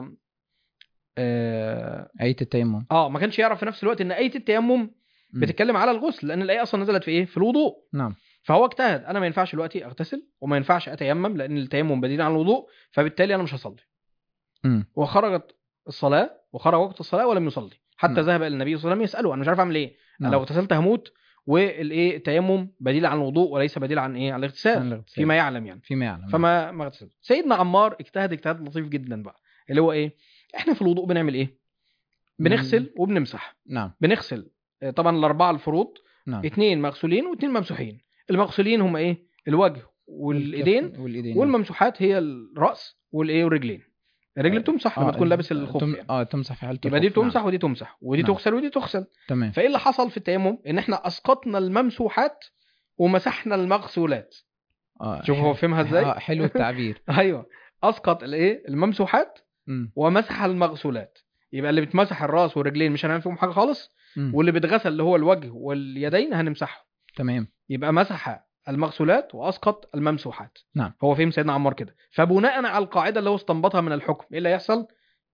اه آية التيمم آه، ما كانش يعرف في نفس الوقت ان آية التيمم مم. بتتكلم على الغسل لان الآية اصلا نزلت في ايه في الوضوء نعم فهو اجتهد انا ما ينفعش دلوقتي اغتسل وما ينفعش اتيمم لان التيمم بديل عن الوضوء فبالتالي انا مش هصلي مم. وخرجت الصلاه وخرج وقت الصلاه ولم يصلي حتى نعم. ذهب الى النبي صلى الله عليه وسلم يساله انا مش عارف اعمل ايه نعم. لو اغتسلت هموت والايه التيمم بديل عن الوضوء وليس بديل عن ايه عن عن الاغتسال الاغتسال. فيما يعلم يعني فيما يعلم فما ما اغتسل سيدنا عمار اجتهد اجتهاد لطيف جدا بقى اللي هو ايه احنا في الوضوء بنعمل ايه بنغسل وبنمسح نعم بنغسل آه، طبعا الاربعه الفروض نعم اثنين مغسولين واثنين ممسوحين المغسولين هم ايه الوجه والايدين والايدين والممسوحات هي الراس والايه والرجلين الرجل بتمسح لما آه، تكون لابس الخف تم... يعني. اه تمسح في حالة يبقى دي الخوف. تمسح ودي تمسح ودي نعم. تغسل ودي تغسل نعم. تمام فايه اللي حصل في التيمم ان احنا اسقطنا الممسوحات ومسحنا المغسولات اه شوف هو فهمها ازاي اه حلو التعبير ايوه اسقط الايه الممسوحات مم. ومسح المغسولات يبقى اللي بتمسح الراس والرجلين مش هنعمل فيهم حاجه خالص مم. واللي بيتغسل اللي هو الوجه واليدين هنمسحهم تمام يبقى مسح المغسولات واسقط الممسوحات نعم. هو فهم سيدنا عمار كده فبناء على القاعده اللي هو استنبطها من الحكم ايه اللي هيحصل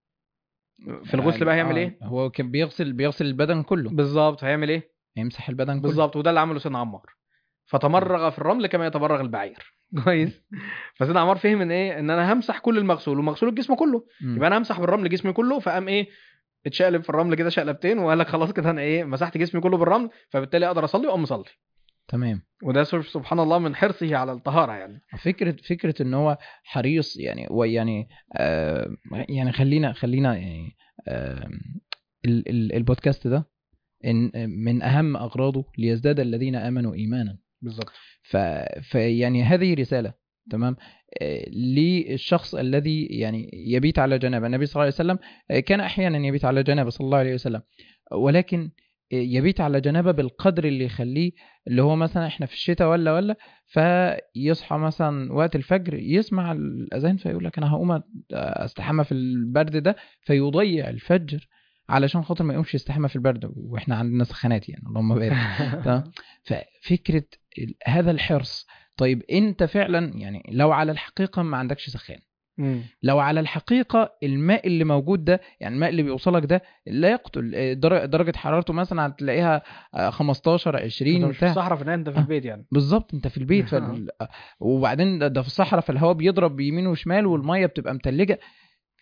في الغسل بقى هيعمل آه، ايه هو كان بيغسل بيغسل البدن كله بالظبط هيعمل ايه يمسح البدن كله بالظبط وده اللي عمله سيدنا عمار فتمرغ في الرمل كما يتمرغ البعير كويس فسيدنا عمار فهم ان ايه ان انا همسح كل المغسول ومغسول الجسم كله مم. يبقى انا همسح بالرمل جسمي كله فقام ايه اتشقلب في الرمل كده شقلبتين وقال لك خلاص كده انا ايه مسحت جسمي كله بالرمل فبالتالي اقدر اصلي واقوم مصلي تمام وده سب- سبحان الله من حرصه على الطهاره يعني فكره فكره ان هو حريص يعني ويعني آه يعني خلينا خلينا يعني آه ال- ال- البودكاست ده إن من اهم اغراضه ليزداد الذين امنوا ايمانا بالظبط ف فيعني هذه رساله تمام آه، للشخص الذي يعني يبيت على جنابه النبي صلى الله عليه وسلم آه، كان احيانا يبيت على جنابه صلى الله عليه وسلم ولكن آه، يبيت على جنابه بالقدر اللي يخليه اللي هو مثلا احنا في الشتاء ولا ولا فيصحى مثلا وقت الفجر يسمع الاذان فيقول لك انا هقوم استحمى في البرد ده فيضيع الفجر علشان خاطر ما يقومش يستحمى في البرد واحنا عندنا سخانات يعني اللهم بارك تمام ففكره ال- هذا الحرص طيب انت فعلا يعني لو على الحقيقه ما عندكش سخان مم. لو على الحقيقه الماء اللي موجود ده يعني الماء اللي بيوصلك ده لا يقتل آه، در- درجه حرارته مثلا هتلاقيها آه، 15 انت 20 مش في بتاع الصحراء في النهايه انت في آه. البيت يعني بالظبط انت في البيت فال... وبعدين ده, ده في الصحراء فالهواء بيضرب بيمين وشمال والميه بتبقى متلجه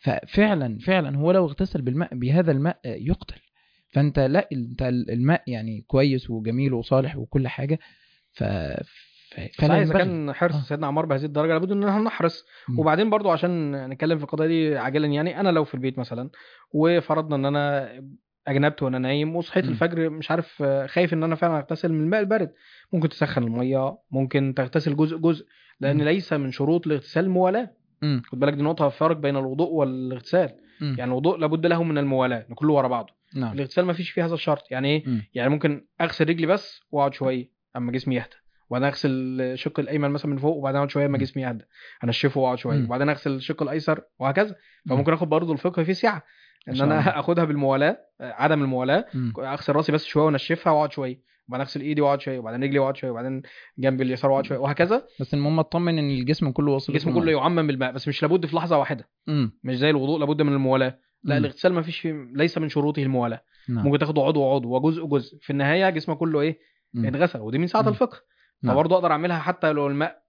ففعلا فعلا هو لو اغتسل بالماء بهذا الماء آه، يقتل فانت لا انت الماء يعني كويس وجميل وصالح وكل حاجه ف ف- فلا فلا اذا ينبغي كان حرص آه. سيدنا عمار بهذه الدرجه لابد ان احنا نحرص مم. وبعدين برضو عشان نتكلم في القضيه دي عاجلا يعني انا لو في البيت مثلا وفرضنا ان انا اجنبت وانا نايم وصحيت مم. الفجر مش عارف آه، خايف ان انا فعلا اغتسل من الماء البارد ممكن تسخن الميه ممكن تغتسل جزء جزء لان مم. ليس من شروط الاغتسال الموالاه مم. خد بالك دي نقطه فرق بين الوضوء والاغتسال مم. يعني الوضوء لابد له من الموالاه إن كله ورا بعضه نعم الاغتسال ما فيش فيه هذا الشرط يعني ايه مم. يعني ممكن اغسل رجلي بس واقعد شويه اما جسمي يهدى وبعدين اغسل الشق الايمن مثلا من فوق وبعدين اقعد شويه اما مم. جسمي يهدى انشفه واقعد شويه مم. وبعدين اغسل الشق الايسر وهكذا مم. فممكن اخد برضه الفقه فيه سعه ما ان شاء الله. انا اخدها بالموالاه آه، عدم الموالاه مم. اغسل راسي بس شويه وانشفها واقعد شويه وبعدين اغسل ايدي واقعد شويه وبعدين رجلي واقعد شويه وبعدين جنب اليسار واقعد شويه وهكذا بس المهم اطمن ان الجسم كله واصل الجسم كله يعمم بالماء بس مش لابد في لحظه واحده امم مش زي الوضوء لابد من الموالاه لا مم. الاغتسال ما فيش فيه ليس من شروطه الموالاه نعم. ممكن تاخده عضو عضو وجزء جزء في النهايه جسمك كله ايه مم. اتغسل ودي من ساعه مم. الفقه نعم. فبرضه اقدر اعملها حتى لو الماء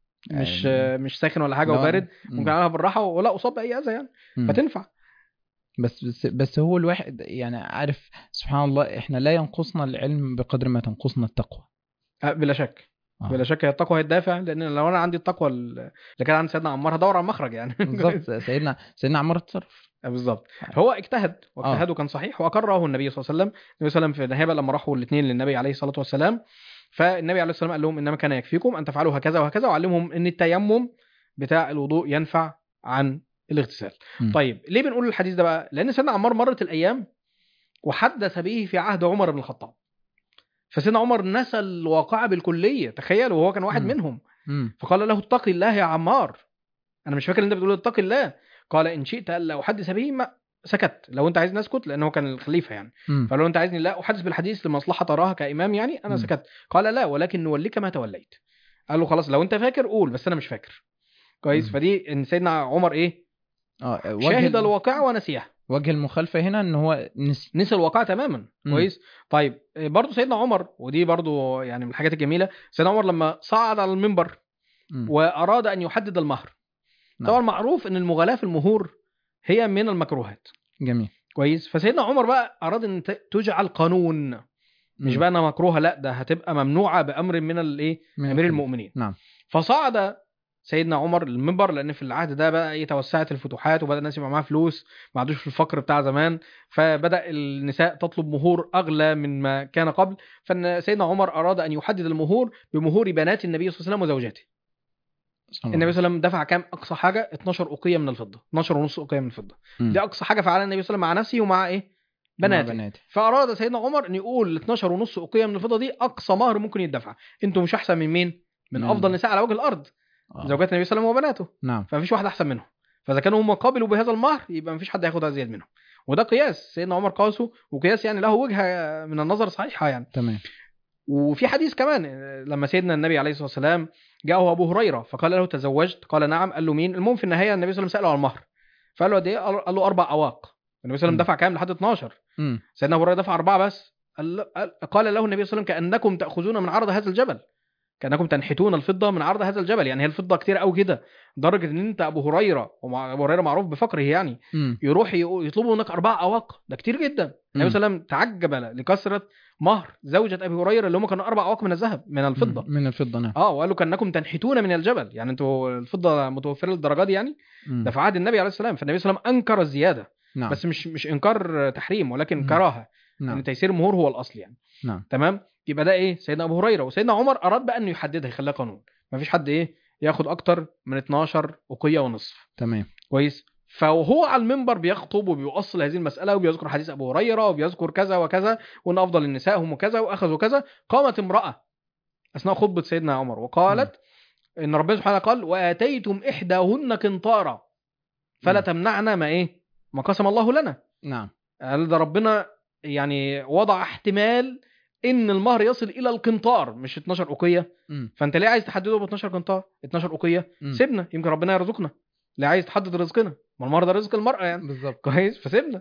مش آه، مش ساخن ولا حاجه لا. وبارد مم. ممكن اعملها بالراحه ولا اصاب باي اذى يعني مم. فتنفع بس بس بس هو الواحد يعني عارف سبحان الله احنا لا ينقصنا العلم بقدر ما تنقصنا التقوى أه، بلا شك آه. بلا شك هي التقوى هي الدافع لان لو انا عندي التقوى اللي كان عند سيدنا عمار هدور على مخرج يعني بالظبط سيدنا سيدنا عمار اتصرف أه، بالظبط هو اجتهد آه. واجتهاده كان صحيح واقره النبي صلى الله عليه وسلم النبي صلى الله عليه وسلم في النهايه بقى لما راحوا الاثنين للنبي عليه الصلاه والسلام فالنبي عليه الصلاه والسلام قال لهم انما كان يكفيكم ان تفعلوا هكذا وهكذا وعلمهم ان التيمم بتاع الوضوء ينفع عن الاغتسال مم. طيب ليه بنقول الحديث ده بقى لان سيدنا عمار مرت الايام وحدث به في عهد عمر بن الخطاب فسيدنا عمر نسى الواقعة بالكلية تخيل وهو كان واحد مم. منهم مم. فقال له اتق الله يا عمار انا مش فاكر ان انت بتقول اتق الله قال ان شئت الا احدث به ما سكت لو انت عايزني اسكت لان هو كان الخليفه يعني مم. فلو انت عايزني لا احدث بالحديث لمصلحه تراها كامام يعني انا مم. سكت قال لا ولكن نوليك ما توليت قال له خلاص لو انت فاكر قول بس انا مش فاكر كويس مم. فدي ان سيدنا عمر ايه اه وجه شاهد ال- الواقعه ونسيها وجه المخالفه هنا ان هو نسي نسي الواقعه تماما مم. كويس طيب إيه، برضو سيدنا عمر ودي برضو يعني من الحاجات الجميله سيدنا عمر لما صعد على المنبر مم. واراد ان يحدد المهر نعم. طبعا معروف ان المغالاه في المهور هي من المكروهات جميل كويس فسيدنا عمر بقى اراد ان ت- تجعل قانون مش مم. بقى انها مكروهه لا ده هتبقى ممنوعه بامر من الايه من امير الخليفة. المؤمنين نعم فصعد سيدنا عمر المنبر لان في العهد ده بقى ايه توسعت الفتوحات وبدا الناس يبقى معاها فلوس ما عادوش في الفقر بتاع زمان فبدا النساء تطلب مهور اغلى من ما كان قبل فان سيدنا عمر اراد ان يحدد المهور بمهور بنات النبي صلى الله عليه وسلم وزوجاته سبحان النبي الله. صلى الله عليه وسلم دفع كام اقصى حاجه 12 اوقيه من الفضه 12 ونص اوقيه من الفضه مم. دي اقصى حاجه فعلها النبي صلى الله عليه وسلم مع نفسه ومع ايه مع بناته بناتي فاراد سيدنا عمر ان يقول 12 ونص اوقيه من الفضه دي اقصى مهر ممكن يدفع انتوا مش احسن من مين من من- افضل نساء على وجه الارض آه. زوجات النبي صلى الله عليه وسلم وبناته نعم فمفيش واحد احسن منهم فاذا كانوا هم قابلوا بهذا المهر يبقى مفيش حد هياخد ازيد منهم وده قياس سيدنا عمر قاسه وقياس يعني له وجهه من النظر صحيحه يعني تمام وفي حديث كمان لما سيدنا النبي عليه الصلاه والسلام جاءه ابو هريره فقال له تزوجت قال نعم قال له مين المهم في النهايه النبي صلى الله عليه وسلم ساله على المهر فقال له قد ايه قال له اربع اواق النبي صلى الله عليه وسلم م. دفع كام لحد 12 مم. سيدنا ابو هريره دفع اربعه بس قال له- قال- قال له النبي صلى الله عليه وسلم كانكم تاخذون من عرض هذا الجبل كانكم تنحتون الفضه من عرض هذا الجبل يعني هي الفضه كتير قوي كده لدرجه ان انت ابو هريره ومع ابو هريره معروف بفقره يعني مم. يروح يقو- يطلبوا منك اربع اواق ده كتير جدا النبي صلى الله عليه وسلم تعجب لكثره مهر زوجة ابي هريره اللي هم كانوا اربع اواق من الذهب من الفضه مم. من الفضه نعم اه وقال له كانكم تنحتون من الجبل يعني انتوا الفضه متوفره للدرجه دي يعني مم. ده في عهد النبي عليه السلام فالنبي صلى الله عليه وسلم انكر الزياده نعم بس مش مش انكار تحريم ولكن مم. كراهه نعم ان تيسير المهور هو الاصل يعني نعم تمام يبقى ده ايه سيدنا ابو هريره وسيدنا عمر اراد بقى انه يحددها يخليها قانون مفيش حد ايه ياخد اكتر من 12 وقيه ونصف تمام كويس فهو على المنبر بيخطب وبيوصل هذه المساله وبيذكر حديث ابو هريره وبيذكر كذا وكذا وان افضل النساء هم كذا واخذوا كذا قامت امراه اثناء خطبه سيدنا عمر وقالت ان ربنا سبحانه قال واتيتم احداهن قنطارا فلا مم. تمنعنا ما ايه ما قسم الله لنا نعم قال ده ربنا يعني وضع احتمال ان المهر يصل الى القنطار مش 12 اوقيه مم. فانت ليه عايز تحدده ب 12 قنطار 12 اوقيه مم. سيبنا يمكن ربنا يرزقنا ليه عايز تحدد رزقنا ما المهر ده رزق المراه يعني بالظبط كويس فسيبنا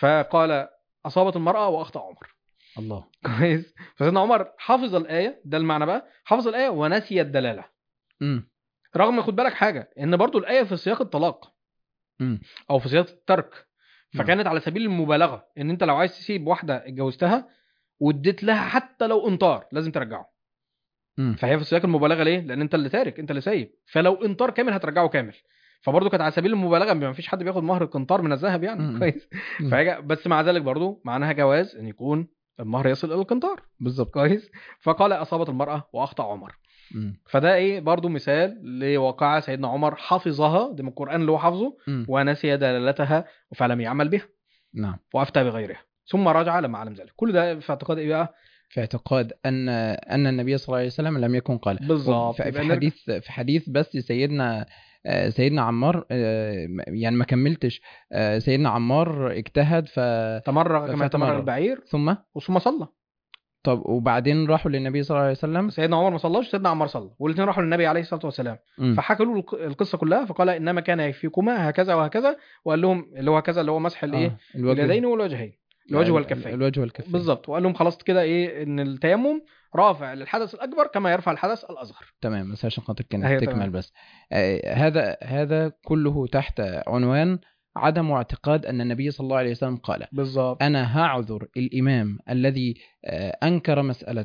فقال اصابت المراه واخطا عمر الله كويس فسيدنا عمر حافظ الايه ده المعنى بقى حافظ الايه ونسي الدلاله مم. رغم خد بالك حاجه ان برضو الايه في سياق الطلاق مم. او في صيغه الترك نعم. فكانت على سبيل المبالغه ان انت لو عايز تسيب واحده اتجوزتها واديت لها حتى لو انطار لازم ترجعه مم. فهي في سياق المبالغه ليه؟ لان انت اللي تارك انت اللي سايب فلو انطار كامل هترجعه كامل فبرضه كانت على سبيل المبالغه ما فيش حد بياخد مهر قنطار من الذهب يعني مم. كويس مم. فهي بس مع ذلك برضه معناها جواز ان يكون المهر يصل الى القنطار بالظبط كويس فقال اصابت المراه واخطا عمر مم. فده ايه برضه مثال لواقعه سيدنا عمر حفظها دي من القران اللي هو حافظه مم. ونسي دلالتها فلم يعمل بها نعم وافتى بغيرها ثم رجع لما علم ذلك كل ده في اعتقاد ايه بقى في اعتقاد ان ان النبي صلى الله عليه وسلم لم يكن قال بالظبط في يبقى في نرجع- حديث في حديث بس سيدنا آه، سيدنا عمار آه، يعني ما كملتش آه، سيدنا عمار اجتهد ف تمرغ كما فتمرغ. يتمرغ البعير ثم وثم صلى طب وبعدين راحوا للنبي صلى الله عليه وسلم سيدنا عمر ما صلاش سيدنا عمار صلى والاثنين راحوا للنبي عليه الصلاه والسلام مم. فحكوا له الق- القصه كلها فقال انما كان يكفيكما هكذا وهكذا وقال لهم اللي هو هكذا اللي هو مسح الايه آه، الوجه اليدين والوجهين الوجه والكفين الوجه والكفين بالظبط وقال لهم خلاص كده ايه ان التيمم رافع للحدث الاكبر كما يرفع الحدث الاصغر تمام بس عشان خاطر أيوة كانت تمام. تكمل بس آه، هذا هذا كله تحت عنوان عدم اعتقاد ان النبي صلى الله عليه وسلم قال بالظبط انا هعذر الامام الذي آه، انكر مساله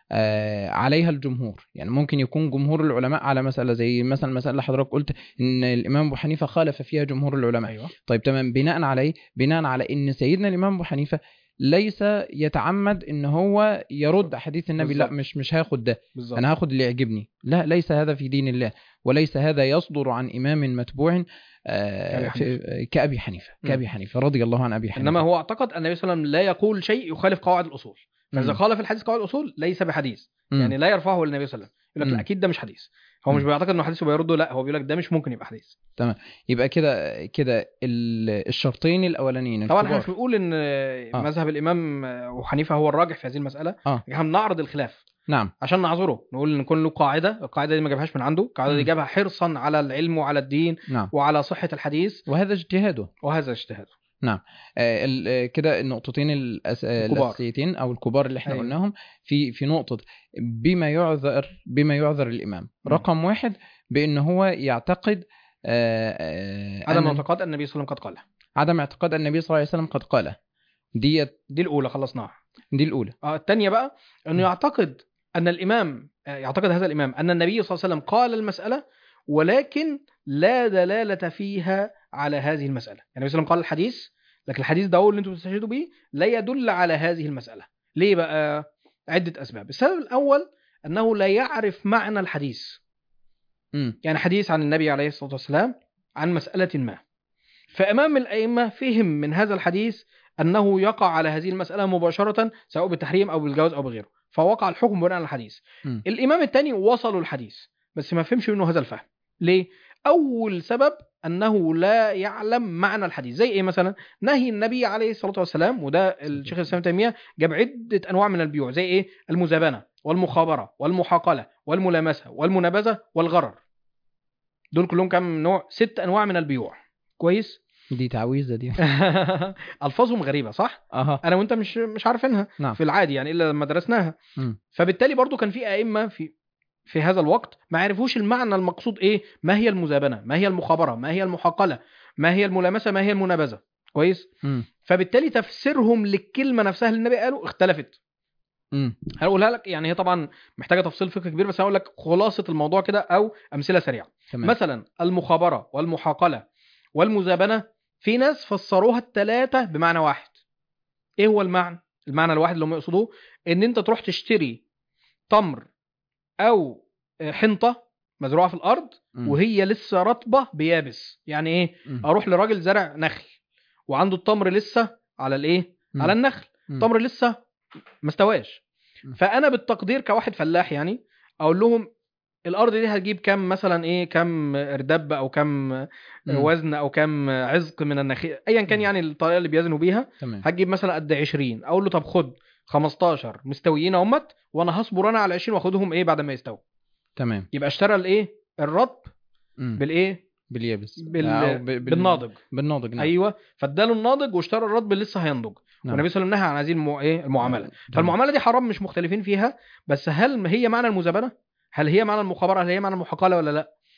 آه، عليها الجمهور يعني ممكن يكون جمهور العلماء على مساله زي مثلا المساله اللي حضرتك قلت ان الامام ابو حنيفه خالف فيها جمهور العلماء ايوه طيب تمام بناء عليه بناء على ان سيدنا الامام ابو حنيفه ليس يتعمد ان هو يرد حديث النبي لا بالظبط. مش مش هاخد ده بالظبط انا هاخد اللي يعجبني لا ليس هذا في دين الله وليس هذا يصدر عن امام متبوع آه، كأبي في- كابي حنيفه مم. كابي حنيفه رضي الله عن ابي حنيفه انما هو اعتقد ان النبي صلى الله عليه وسلم لا يقول شيء يخالف قواعد الاصول فاذا مم. خالف الحديث قواعد الاصول ليس بحديث مم. يعني لا يرفعه للنبي صلى الله عليه وسلم يقول لك مم. لا اكيد ده مش حديث هو مش مم. بيعتقد انه حديث وبيرده لا هو بيقول لك ده مش ممكن يبقى حديث يبقى كده كده ال- الشرطين الاولانيين طبعا احنا الكبار. مش بنقول ان آه. مذهب الامام ابو حنيفه هو الراجح في هذه المساله آه. احنا بنعرض الخلاف نعم عشان نعذره نقول ان كل له قاعده القاعده دي ما جابهاش من عنده القاعده دي مم. جابها حرصا على العلم وعلى الدين نعم وعلى صحه الحديث وهذا اجتهاده وهذا اجتهاد آه، ال- آه، كده النقطتين الأس... آه، الكبار. الاساسيتين او الكبار اللي احنا أيوة. قلناهم في في نقطه بما يعذر بما يعذر الامام مم. رقم واحد بان هو يعتقد آه، آه، عدم أن- اعتقاد النبي صلى الله عليه وسلم قد قاله عدم اعتقاد النبي صلى الله عليه وسلم قد قاله ديت دي الاولى خلصناها دي الاولى اه الثانيه بقى انه يعتقد ان الامام آه، يعتقد هذا الامام ان النبي صلى الله عليه وسلم قال المساله ولكن لا دلاله فيها على هذه المساله يعني النبي صلى الله عليه وسلم قال الحديث لكن الحديث ده هو اللي انتم بتستشهدوا بيه لا يدل على هذه المساله ليه بقى عده اسباب السبب الاول انه لا يعرف معنى الحديث امم يعني حديث عن النبي عليه الصلاه والسلام عن مساله ما فامام الائمه فهم من هذا الحديث انه يقع على هذه المساله مباشره سواء بالتحريم او بالجواز او بغيره فوقع الحكم بناء على الحديث مم. الامام الثاني وصلوا الحديث بس ما فهمش منه هذا الفهم ليه اول سبب انه لا يعلم معنى الحديث زي ايه مثلا نهي النبي عليه الصلاه والسلام وده الشيخ الاسلام ابن تيميه جاب عده انواع من البيوع زي ايه المزابنه والمخابره والمحاقله والملامسه والمنابذه والغرر دول كلهم كام نوع ست انواع من البيوع كويس دي تعويذه دي الفاظهم غريبه صح اها انا وانت مش مش عارفينها نعم في العادي يعني الا لما درسناها مم. فبالتالي برضو كان في ائمه في في هذا الوقت ما عرفوش المعنى المقصود ايه ما هي المزابنه ما هي المخابره ما هي المحاقله ما هي الملامسه ما هي المنابذه كويس مم. فبالتالي تفسيرهم للكلمه نفسها اللي النبي قاله اختلفت مم. هقولها لك يعني هي طبعا محتاجه تفصيل فقهي كبير بس هقول لك خلاصه الموضوع كده او امثله سريعه تمام مثلا المخابره والمحاقله والمزابنه في ناس فسروها الثلاثه بمعنى واحد ايه هو المعنى المعنى الواحد اللي هم يقصدوه ان انت تروح تشتري تمر او حنطه مزروعه في الارض مم. وهي لسه رطبه بيابس يعني ايه مم. اروح لراجل زرع نخل وعنده التمر لسه على الايه مم. على النخل مم. التمر لسه ما استواش مم. فانا بالتقدير كواحد فلاح يعني اقول لهم الارض دي هتجيب كام مثلا ايه كام اردب او كام مم. وزن او كام عزق من النخيل ايا كان مم. يعني الطريقه اللي بيزنوا بيها تمام هتجيب مثلا قد 20 اقول له طب خد 15 مستويين اهمت وانا هصبر انا على 20 واخدهم ايه بعد ما يستووا تمام يبقى اشترى الايه الرطب مم. بالايه باليابس بال... أو ب- بال- بالناضج بالناضج نعم ايوه فاداله الناضج واشترى الرطب اللي لسه هينضج نعم. والنبي صلى الله عليه وسلم نهى عن هذه المو... ايه المعامله تمام. فالمعامله دي حرام مش مختلفين فيها بس هل هي معنى المزابنه هل هي معنى المخابره هل هي معنى المحاقله ولا لا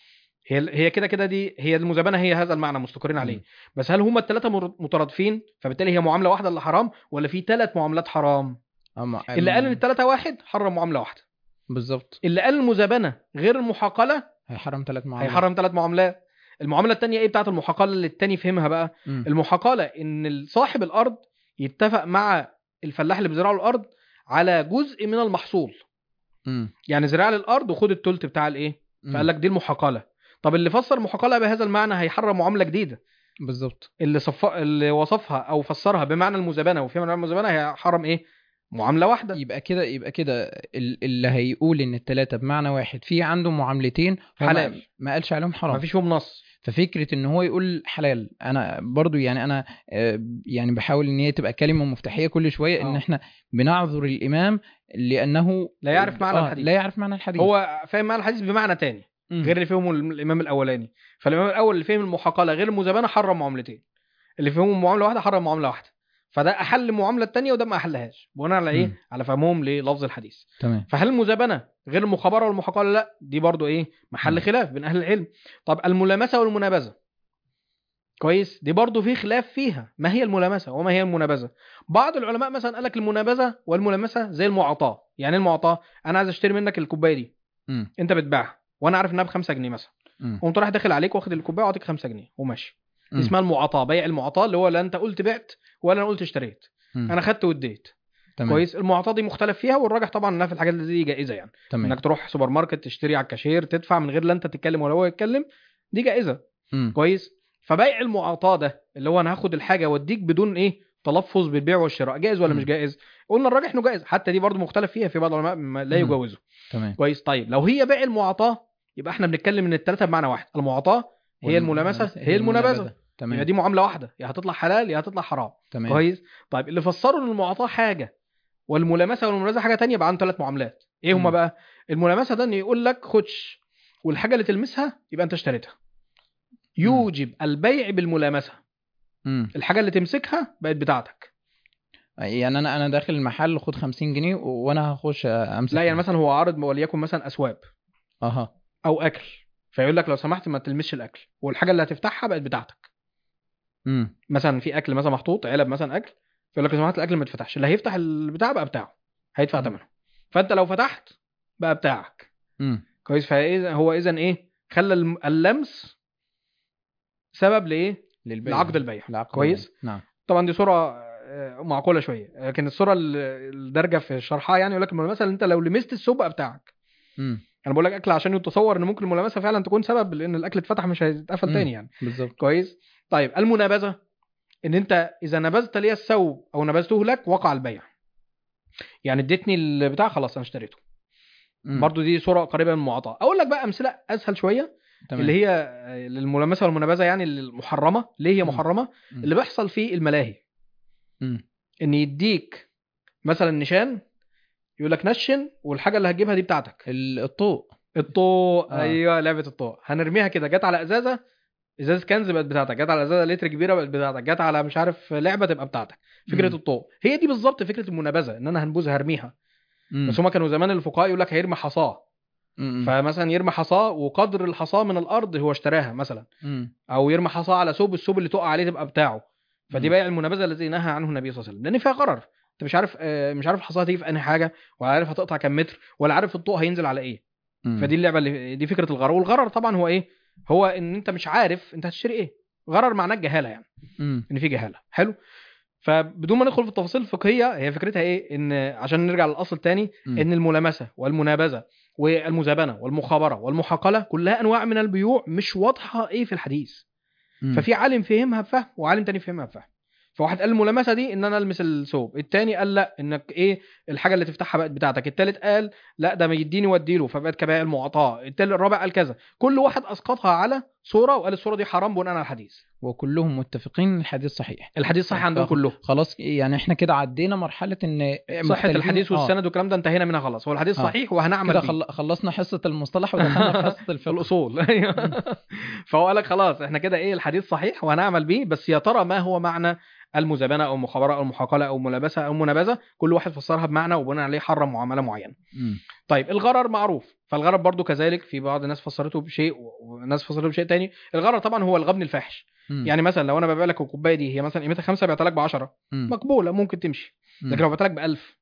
هي هي كده كده دي هي المزابنه هي هذا المعنى مستقرين عليه مم. بس هل هما الثلاثه مترادفين فبالتالي هي معامله واحده اللي حرام ولا في ثلاث معاملات حرام أما اللي قال ان الثلاثه واحد حرم معامله واحده بالظبط اللي قال المزابنه غير المحاقله هيحرم ثلاث معاملات هيحرم ثلاث معاملات المعامله الثانيه ايه بتاعه المحاقله اللي التاني فهمها بقى مم. المحاقله ان صاحب الارض يتفق مع الفلاح اللي بيزرع له الارض على جزء من المحصول مم. يعني زرع لي الارض وخد التلت بتاع الايه مم. فقال لك دي المحاقله طب اللي فسر المحاقله بهذا المعنى هيحرم معامله جديده بالظبط اللي صف... اللي وصفها او فسرها بمعنى المزابنه وفي معنى المزابنه هيحرم ايه معامله واحده يبقى كده يبقى كده ال- اللي هيقول ان الثلاثه بمعنى واحد في عنده معاملتين هو ما- حلال. ما قالش عليهم حرام ما فيش فيهم نص ففكره ان هو يقول حلال انا برضو يعني انا آه، يعني بحاول ان هي تبقى كلمه مفتاحيه كل شويه ان آه. احنا بنعذر الامام لانه لا يعرف معنى آه، الحديث. لا يعرف معنى الحديث هو فاهم معنى الحديث بمعنى تاني مم. غير اللي فهمه الامام الاولاني فالامام الاول اللي فهم المحاقله غير المزابنه حرم معاملتين اللي فهمهم معامله واحده حرم معامله واحده فده احل المعامله الثانيه وده ما احلهاش بناء على ايه مم. على فهمهم للفظ الحديث تمام فهل المزابنه غير المخابره والمحاقله لا دي برضو ايه محل مم. خلاف بين اهل العلم طب الملامسه والمنابذه كويس دي برضو في خلاف فيها ما هي الملامسه وما هي المنابذه بعض العلماء مثلا قال لك المنابذه والملامسه زي المعاطاه يعني إيه المعاطاه انا عايز اشتري منك الكوبايه دي مم. انت بتبيعها وانا عارف انها ب 5 جنيه مثلا مم. قمت رايح داخل عليك واخد الكوبايه واعطيك 5 جنيه وماشي دي مم. اسمها المعاطاه بيع المعاطاه اللي هو لا انت قلت بعت ولا انا قلت اشتريت مم. انا خدت واديت تمام كويس المعاطاه دي مختلف فيها والراجح طبعا انها في الحاجات اللي دي جائزه يعني تمام انك تروح سوبر ماركت تشتري على الكاشير تدفع من غير لا انت تتكلم ولا هو يتكلم دي جائزه مم. كويس فبيع المعاطاه ده اللي هو انا هاخد الحاجه واديك بدون ايه تلفظ بالبيع والشراء جائز ولا مم. مش جائز قلنا الراجح انه جائز حتى دي برضو مختلف فيها في بعض العلماء ما لا مم. يجوزه تمام كويس طيب لو هي بيع المعاطاه يبقى احنا بنتكلم ان الثلاثه بمعنى واحد المعاطاه هي الملامسه هي المنابذه يبقى تمام دي معامله واحده يا هتطلع حلال يا هتطلع حرام تمام كويس طيب اللي فسروا ان المعاطاه حاجه والملامسه والمنابذه حاجه تانية بقى عنده ثلاث معاملات ايه هما مم. بقى الملامسه ده ان يقول لك خدش والحاجه اللي تلمسها يبقى انت اشتريتها يوجب البيع بالملامسه مم. الحاجه اللي تمسكها بقت بتاعتك يعني انا انا داخل المحل خد 50 جنيه و- وانا هخش امسك لا يعني مثلا هو عارض وليكن مثلا اسواب اها او اكل فيقول لك لو سمحت ما تلمسش الاكل والحاجه اللي هتفتحها بقت بتاعتك امم مثلا في اكل مثلا محطوط علب مثلا اكل فيقول لك لو سمحت الاكل ما يتفتحش اللي هيفتح البتاع بقى بتاعه هيدفع مم. ثمنه فانت لو فتحت بقى بتاعك امم كويس فاذا هو اذا ايه خلى الم- اللمس سبب لايه للبيع لعقد البيع لعقد كويس البيع. نعم طبعا دي صوره آه، معقوله شويه لكن الصوره ال- الدارجه في شرحها يعني يقول لك الملامسه اللي انت لو لمست الثوب بقى بتاعك امم انا بقول لك اكل عشان يتصور ان ممكن الملامسه فعلا تكون سبب لان الاكل اتفتح مش هيتقفل مم. تاني يعني بالظبط كويس طيب المنابذه ان انت اذا نبذت لي الثوب او نبذته لك وقع البيع يعني اديتني البتاع خلاص انا اشتريته مم. برضو دي صوره قريبه من المعاطاه اقول لك بقى امثله اسهل شويه تمام. اللي هي آه، للملامسه والمنابذه يعني المحرمه ليه هي مم. محرمه مم. اللي بيحصل في الملاهي مم. ان يديك مثلا نشان يقول لك نشن والحاجه اللي هتجيبها دي بتاعتك ال- الضوء الضوء آه. ايوه لعبه الضوء هنرميها كده جت على ازازه ازازه كنز بقت بتاعتك جت على ازازه لتر كبيره بقت بتاعتك جت على مش عارف لعبه تبقى بتاعتك فكره مم. الضوء هي دي بالظبط فكره المنابذه ان انا هنبوذ هرميها مم. بس هما كانوا زمان الفقهاء يقول لك هيرمي حصاه مم. فمثلا يرمي حصاه وقدر الحصاه من الارض هو اشتراها مثلا مم. او يرمي حصاه على ثوب الثوب اللي تقع عليه تبقى بتاعه فدي مم. بيع المنابذه الذي نهى عنه النبي صلى الله عليه وسلم لان فيها غرر انت مش عارف آه، مش عارف الحصاه هتيجي في انهي حاجه ولا عارف هتقطع كام متر ولا عارف الضوء هينزل على ايه مم. فدي اللعبه اللي دي فكره الغرر والغرر طبعا هو ايه هو ان انت مش عارف انت هتشتري ايه غرر معناه الجهاله يعني مم. ان في جهاله حلو فبدون ما ندخل في التفاصيل الفقهيه هي فكرتها ايه ان عشان نرجع للاصل تاني مم. ان الملامسه والمنابذه والمزابنه والمخابره والمحاقله كلها انواع من البيوع مش واضحه ايه في الحديث مم. ففي عالم فهمها بفهم وعالم تاني فهمها بفهم فواحد قال الملامسه دي ان انا المس الثوب التاني قال لا انك ايه الحاجه اللي تفتحها بقت بتاعتك التالت قال لا ده ما يديني واديله فبقت كبائع المعاطاه التالت الرابع قال كذا كل واحد اسقطها على صوره وقال الصوره دي حرام بناء على الحديث وكلهم متفقين ان الحديث صحيح الحديث صحيح عندهم فاخد- كلهم خلاص يعني احنا كده عدينا مرحله ان صحه مختلفين- الحديث آه. والسند والكلام ده انتهينا منها خلاص هو الحديث آه. صحيح وهنعمل كده بيه خل... خلصنا حصه المصطلح ودخلنا في حصه الفقه الاصول أيوه. فهو قال لك خلاص احنا كده ايه الحديث صحيح وهنعمل بيه بس يا ترى ما هو معنى المزابنه او المخابره او المحاقله او الملابسه او المنابذه كل واحد فسرها بمعنى وبناء عليه حرم معامله معينه مم. طيب الغرر معروف فالغرر برضو كذلك في بعض الناس فسرته بشيء وناس فسرته بشيء تاني الغرر طبعا هو الغبن الفاحش مم. يعني مثلا لو انا ببيع لك الكوبايه دي هي مثلا قيمتها خمسة بعتها لك ب 10 مم. مقبوله ممكن تمشي مم. لكن لو بعتها لك ب 1000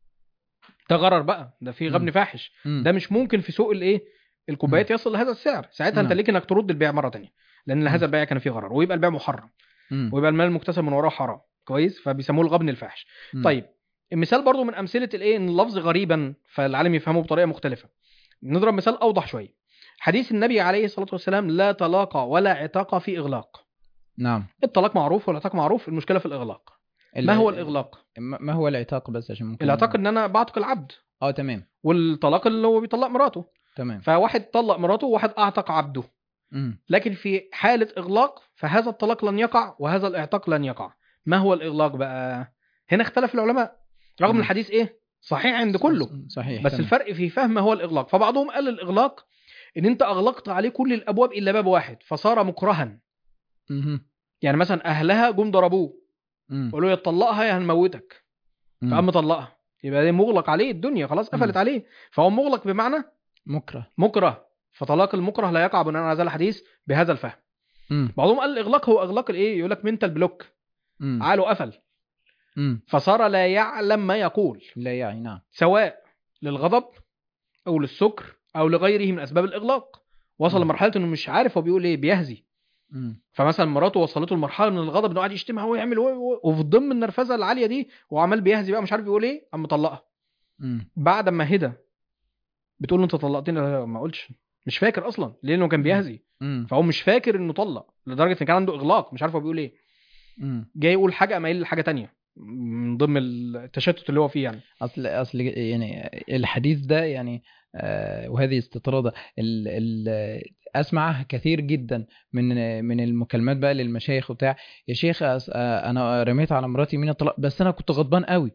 ده غرر بقى ده في غبن مم. فاحش مم. ده مش ممكن في سوق الايه الكوبايات يصل لهذا السعر ساعتها انت نعم. ليك انك ترد البيع مره تانية لان مم. هذا البيع كان فيه غرر ويبقى البيع محرم مم. ويبقى المال المكتسب من وراه حرام كويس فبيسموه الغبن الفاحش مم. طيب المثال برضو من امثله الايه ان اللفظ غريبا فالعالم يفهمه بطريقه مختلفه نضرب مثال اوضح شويه حديث النبي عليه الصلاه والسلام لا طلاق ولا عتاق في اغلاق نعم الطلاق معروف والعتاق معروف المشكله في الاغلاق ما ال- هو الاغلاق ما ما هو العتاق بس عشان ممكن العتاق ان انا بعتق العبد اه تمام والطلاق اللي هو بيطلق مراته تمام فواحد طلق مراته وواحد اعتق عبده مم. لكن في حاله اغلاق فهذا الطلاق لن يقع وهذا الاعتاق لن يقع ما هو الاغلاق بقى هنا اختلف العلماء رغم مم. الحديث ايه صحيح عند كله صحيح بس تمام. الفرق في فهم ما هو الاغلاق فبعضهم قال الاغلاق ان انت اغلقت عليه كل الابواب الا باب واحد فصار مكرها مهم. يعني مثلا اهلها جم ضربوه مم. قالوا يا تطلقها يا هنموتك مم. فقام مطلقها يبقى ده مغلق عليه الدنيا خلاص قفلت مم. عليه فهو مغلق بمعنى مكره مكره فطلاق المكره لا يقع بناء على هذا الحديث بهذا الفهم مم. بعضهم قال الاغلاق هو اغلاق الايه يقول لك منتال بلوك مم. عقله قفل مم. فصار لا يعلم ما يقول لا يعي نعم سواء للغضب او للسكر او لغيره من اسباب الاغلاق وصل مم. لمرحله انه مش عارف هو بيقول ايه بيهزي مم. فمثلا مراته وصلته لمرحله من الغضب انه قاعد يشتمها ويعمل و- و- وفي ضمن النرفزه العاليه دي وعمال بيهزي بقى مش عارف يقول ايه قام مطلقها مم. بعد ما هدى بتقول له انت طلقتني لا، ما قلتش مش فاكر اصلا لانه كان بيهزي مم. فهو مش فاكر انه طلق لدرجه ان كان عنده اغلاق مش عارف هو بيقول ايه مم. جاي يقول حاجه قام قايل حاجه تانية من ضمن التشتت اللي هو فيه يعني اصل اصل يعني الحديث ده يعني آه، وهذه استطرادة ال ال اسمعها كثير جدا من من المكالمات بقى للمشايخ وبتاع يا شيخ أس- آه، انا رميت على مراتي من الطلاق بس انا كنت غضبان قوي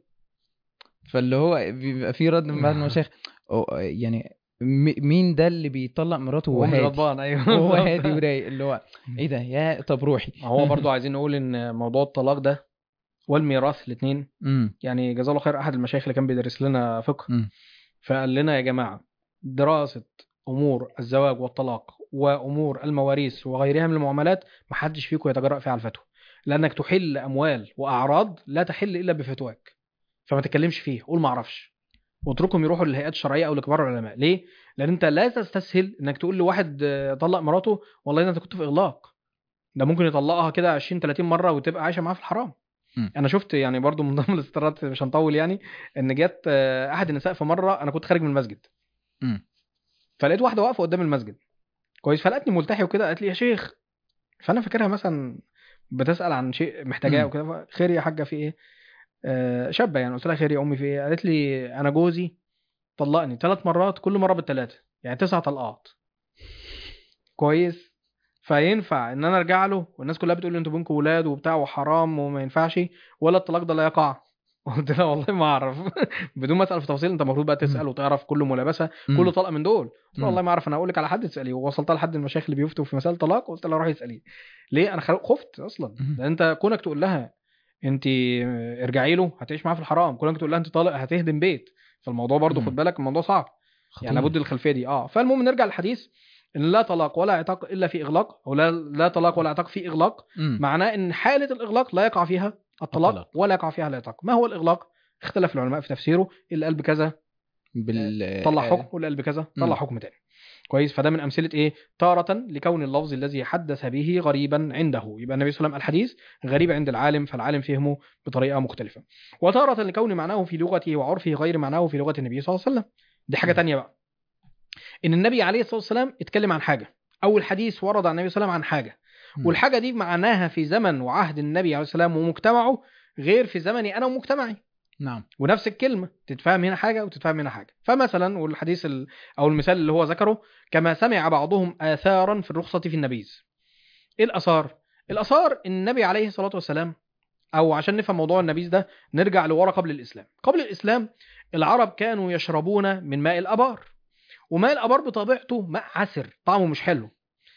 فاللي هو بيبقى في رد من بعض المشايخ أو- يعني م- مين ده اللي بيطلق مراته وهو وهو مش هادي غضبان ايوه وهو هادي ورايق اللي هو ايه ده يا طب روحي هو برضو عايزين نقول ان موضوع الطلاق ده والميراث الاثنين امم يعني جزاه الله خير احد المشايخ اللي كان بيدرس لنا فقه مم. فقال لنا يا جماعه دراسه امور الزواج والطلاق وامور المواريث وغيرها من المعاملات محدش فيكم يتجرأ فيها على الفتوى لانك تحل اموال واعراض لا تحل الا بفتواك فما تتكلمش فيه قول ما اعرفش واتركهم يروحوا للهيئات الشرعيه او لكبار العلماء ليه لان انت لا تستسهل انك تقول لواحد آه، طلق مراته والله ده انت كنت في اغلاق ده ممكن يطلقها كده 20 30 مره وتبقى عايشه معاه في الحرام مم. انا شفت يعني برضو من ضمن الاسترات مش هنطول يعني ان جت آه، احد النساء في مره انا كنت خارج من المسجد مم. فلقيت واحده واقفه قدام المسجد كويس فلقتني ملتحي وكده قالت لي يا شيخ فانا فاكرها مثلا بتسال عن شيء محتاجاه مم. وكده خير يا حاجه في ايه آه شابه يعني قلت لها خير يا امي في ايه قالت لي انا جوزي طلقني ثلاث مرات كل مره بالثلاثه يعني تسع طلقات كويس فينفع ان انا ارجع له والناس كلها بتقول لي انتوا بينكم ولاد وبتاع وحرام وما ينفعش ولا الطلاق ده لا يقع قلت لها والله ما اعرف بدون ما اسال في تفاصيل انت المفروض بقى تسال وتعرف كل ملابسه مم. كل طلقه من دول قلت لها مم. والله ما اعرف انا اقول لك على حد تساليه ووصلتها لحد المشايخ اللي بيفتوا في مسائل طلاق قلت لها روحي اساليه ليه انا خل- خفت اصلا مم. لان انت كونك تقول لها انت ارجعي له هتعيش معاه في الحرام كونك تقول لها انت طالق هتهدم بيت فالموضوع برضو مم. خد بالك الموضوع صعب خطير. يعني لابد الخلفيه دي اه فالمهم نرجع للحديث ان لا طلاق ولا عتاق الا في اغلاق او لا لا طلاق ولا عتاق في اغلاق مم. معناه ان حاله الاغلاق لا يقع فيها الطلاق الطلاق. ولا يقع فيها العتاق ما هو الاغلاق اختلف العلماء في تفسيره اللي قال بكذا بال طلع حكم واللي قال بكذا طلع مم. حكم تاني كويس فده من امثله ايه تاره لكون اللفظ الذي حدث به غريبا عنده يبقى النبي صلى الله عليه وسلم الحديث غريب عند العالم فالعالم فهمه بطريقه مختلفه وتاره لكون معناه في لغته وعرفه غير معناه في لغه النبي صلى الله عليه وسلم دي حاجه مم. تانية بقى ان النبي عليه الصلاه والسلام اتكلم عن حاجه او الحديث ورد عن النبي صلى الله عليه وسلم عن حاجه مم. والحاجه دي معناها في زمن وعهد النبي عليه السلام ومجتمعه غير في زمني انا ومجتمعي نعم ونفس الكلمه تتفهم هنا حاجه وتتفهم هنا حاجه فمثلا والحديث ال- او المثال اللي هو ذكره كما سمع بعضهم اثارا في الرخصه في النبيذ ايه الاثار الاثار النبي عليه الصلاه والسلام او عشان نفهم موضوع النبيذ ده نرجع لورا قبل الاسلام قبل الاسلام العرب كانوا يشربون من ماء الابار وماء الابار بطبيعته ماء عسر طعمه مش حلو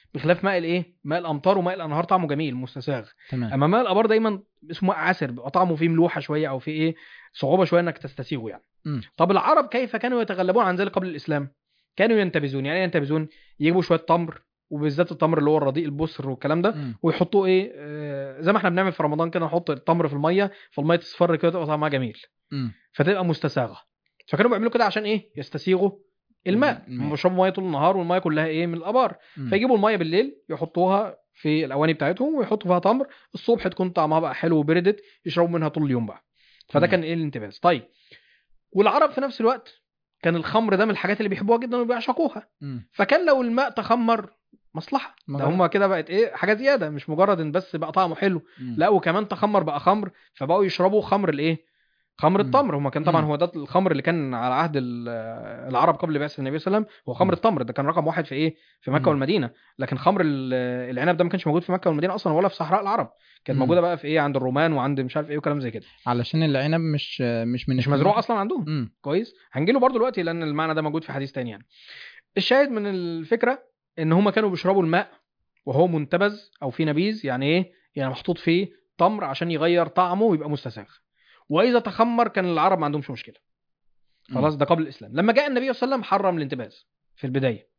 بخلاف ماء الايه ماء الامطار وماء الانهار طعمه جميل مستساغ تمام اما ماء الابار دايما اسمه ماء عسر بيبقى طعمه فيه ملوحه شويه او فيه ايه صعوبه شويه انك تستسيغه يعني مم. طب العرب كيف كانوا يتغلبون عن ذلك قبل الاسلام كانوا ينتبذون يعني ايه ينتبذون يجيبوا شويه تمر وبالذات التمر اللي هو الرديء البصر والكلام ده مم. ويحطوه ايه آه، زي ما احنا بنعمل في رمضان كده نحط التمر في الميه فالميه تصفر كده تبقى طعمها جميل مم. فتبقى مستساغه فكانوا بيعملوا كده عشان ايه يستسيغوا الماء الماء. هم بيشربوا ميه طول النهار والميه كلها ايه من الابار مم. فيجيبوا الميه بالليل يحطوها في الاواني بتاعتهم ويحطوا فيها تمر الصبح تكون طعمها بقى حلو وبردت يشربوا منها طول اليوم بقى فده تمام. كان ايه الانتباس طيب والعرب في نفس الوقت كان الخمر ده من الحاجات اللي بيحبوها جدا وبيعشقوها مم. فكان لو الماء تخمر مصلحه ده مجرد. هم كده بقت ايه حاجه زياده مش مجرد ان بس بقى طعمه حلو مم. لا وكمان تخمر بقى خمر فبقوا يشربوا خمر الايه خمر مم. التمر هم كان طبعا مم. هو ده الخمر اللي كان على عهد ال- العرب قبل بعثه النبي صلى الله عليه وسلم هو خمر مم. التمر ده كان رقم واحد في ايه في مكه مم. والمدينه لكن خمر ال- العنب ده ما كانش موجود في مكه والمدينه اصلا ولا في صحراء العرب كانت مم. موجوده بقى في ايه عند الرومان وعند مش عارف ايه وكلام زي كده علشان العنب مش مش من مش مزروع اصلا عندهم مم. كويس هنجي له برضه دلوقتي لان المعنى ده موجود في حديث تاني يعني الشاهد من الفكره ان هم كانوا بيشربوا الماء وهو منتبذ او في نبيذ يعني ايه يعني محطوط فيه تمر عشان يغير طعمه ويبقى مستساغ واذا تخمر كان العرب ما عندهمش مشكله خلاص ده قبل الاسلام لما جاء النبي صلى الله عليه وسلم حرم الانتباذ في البدايه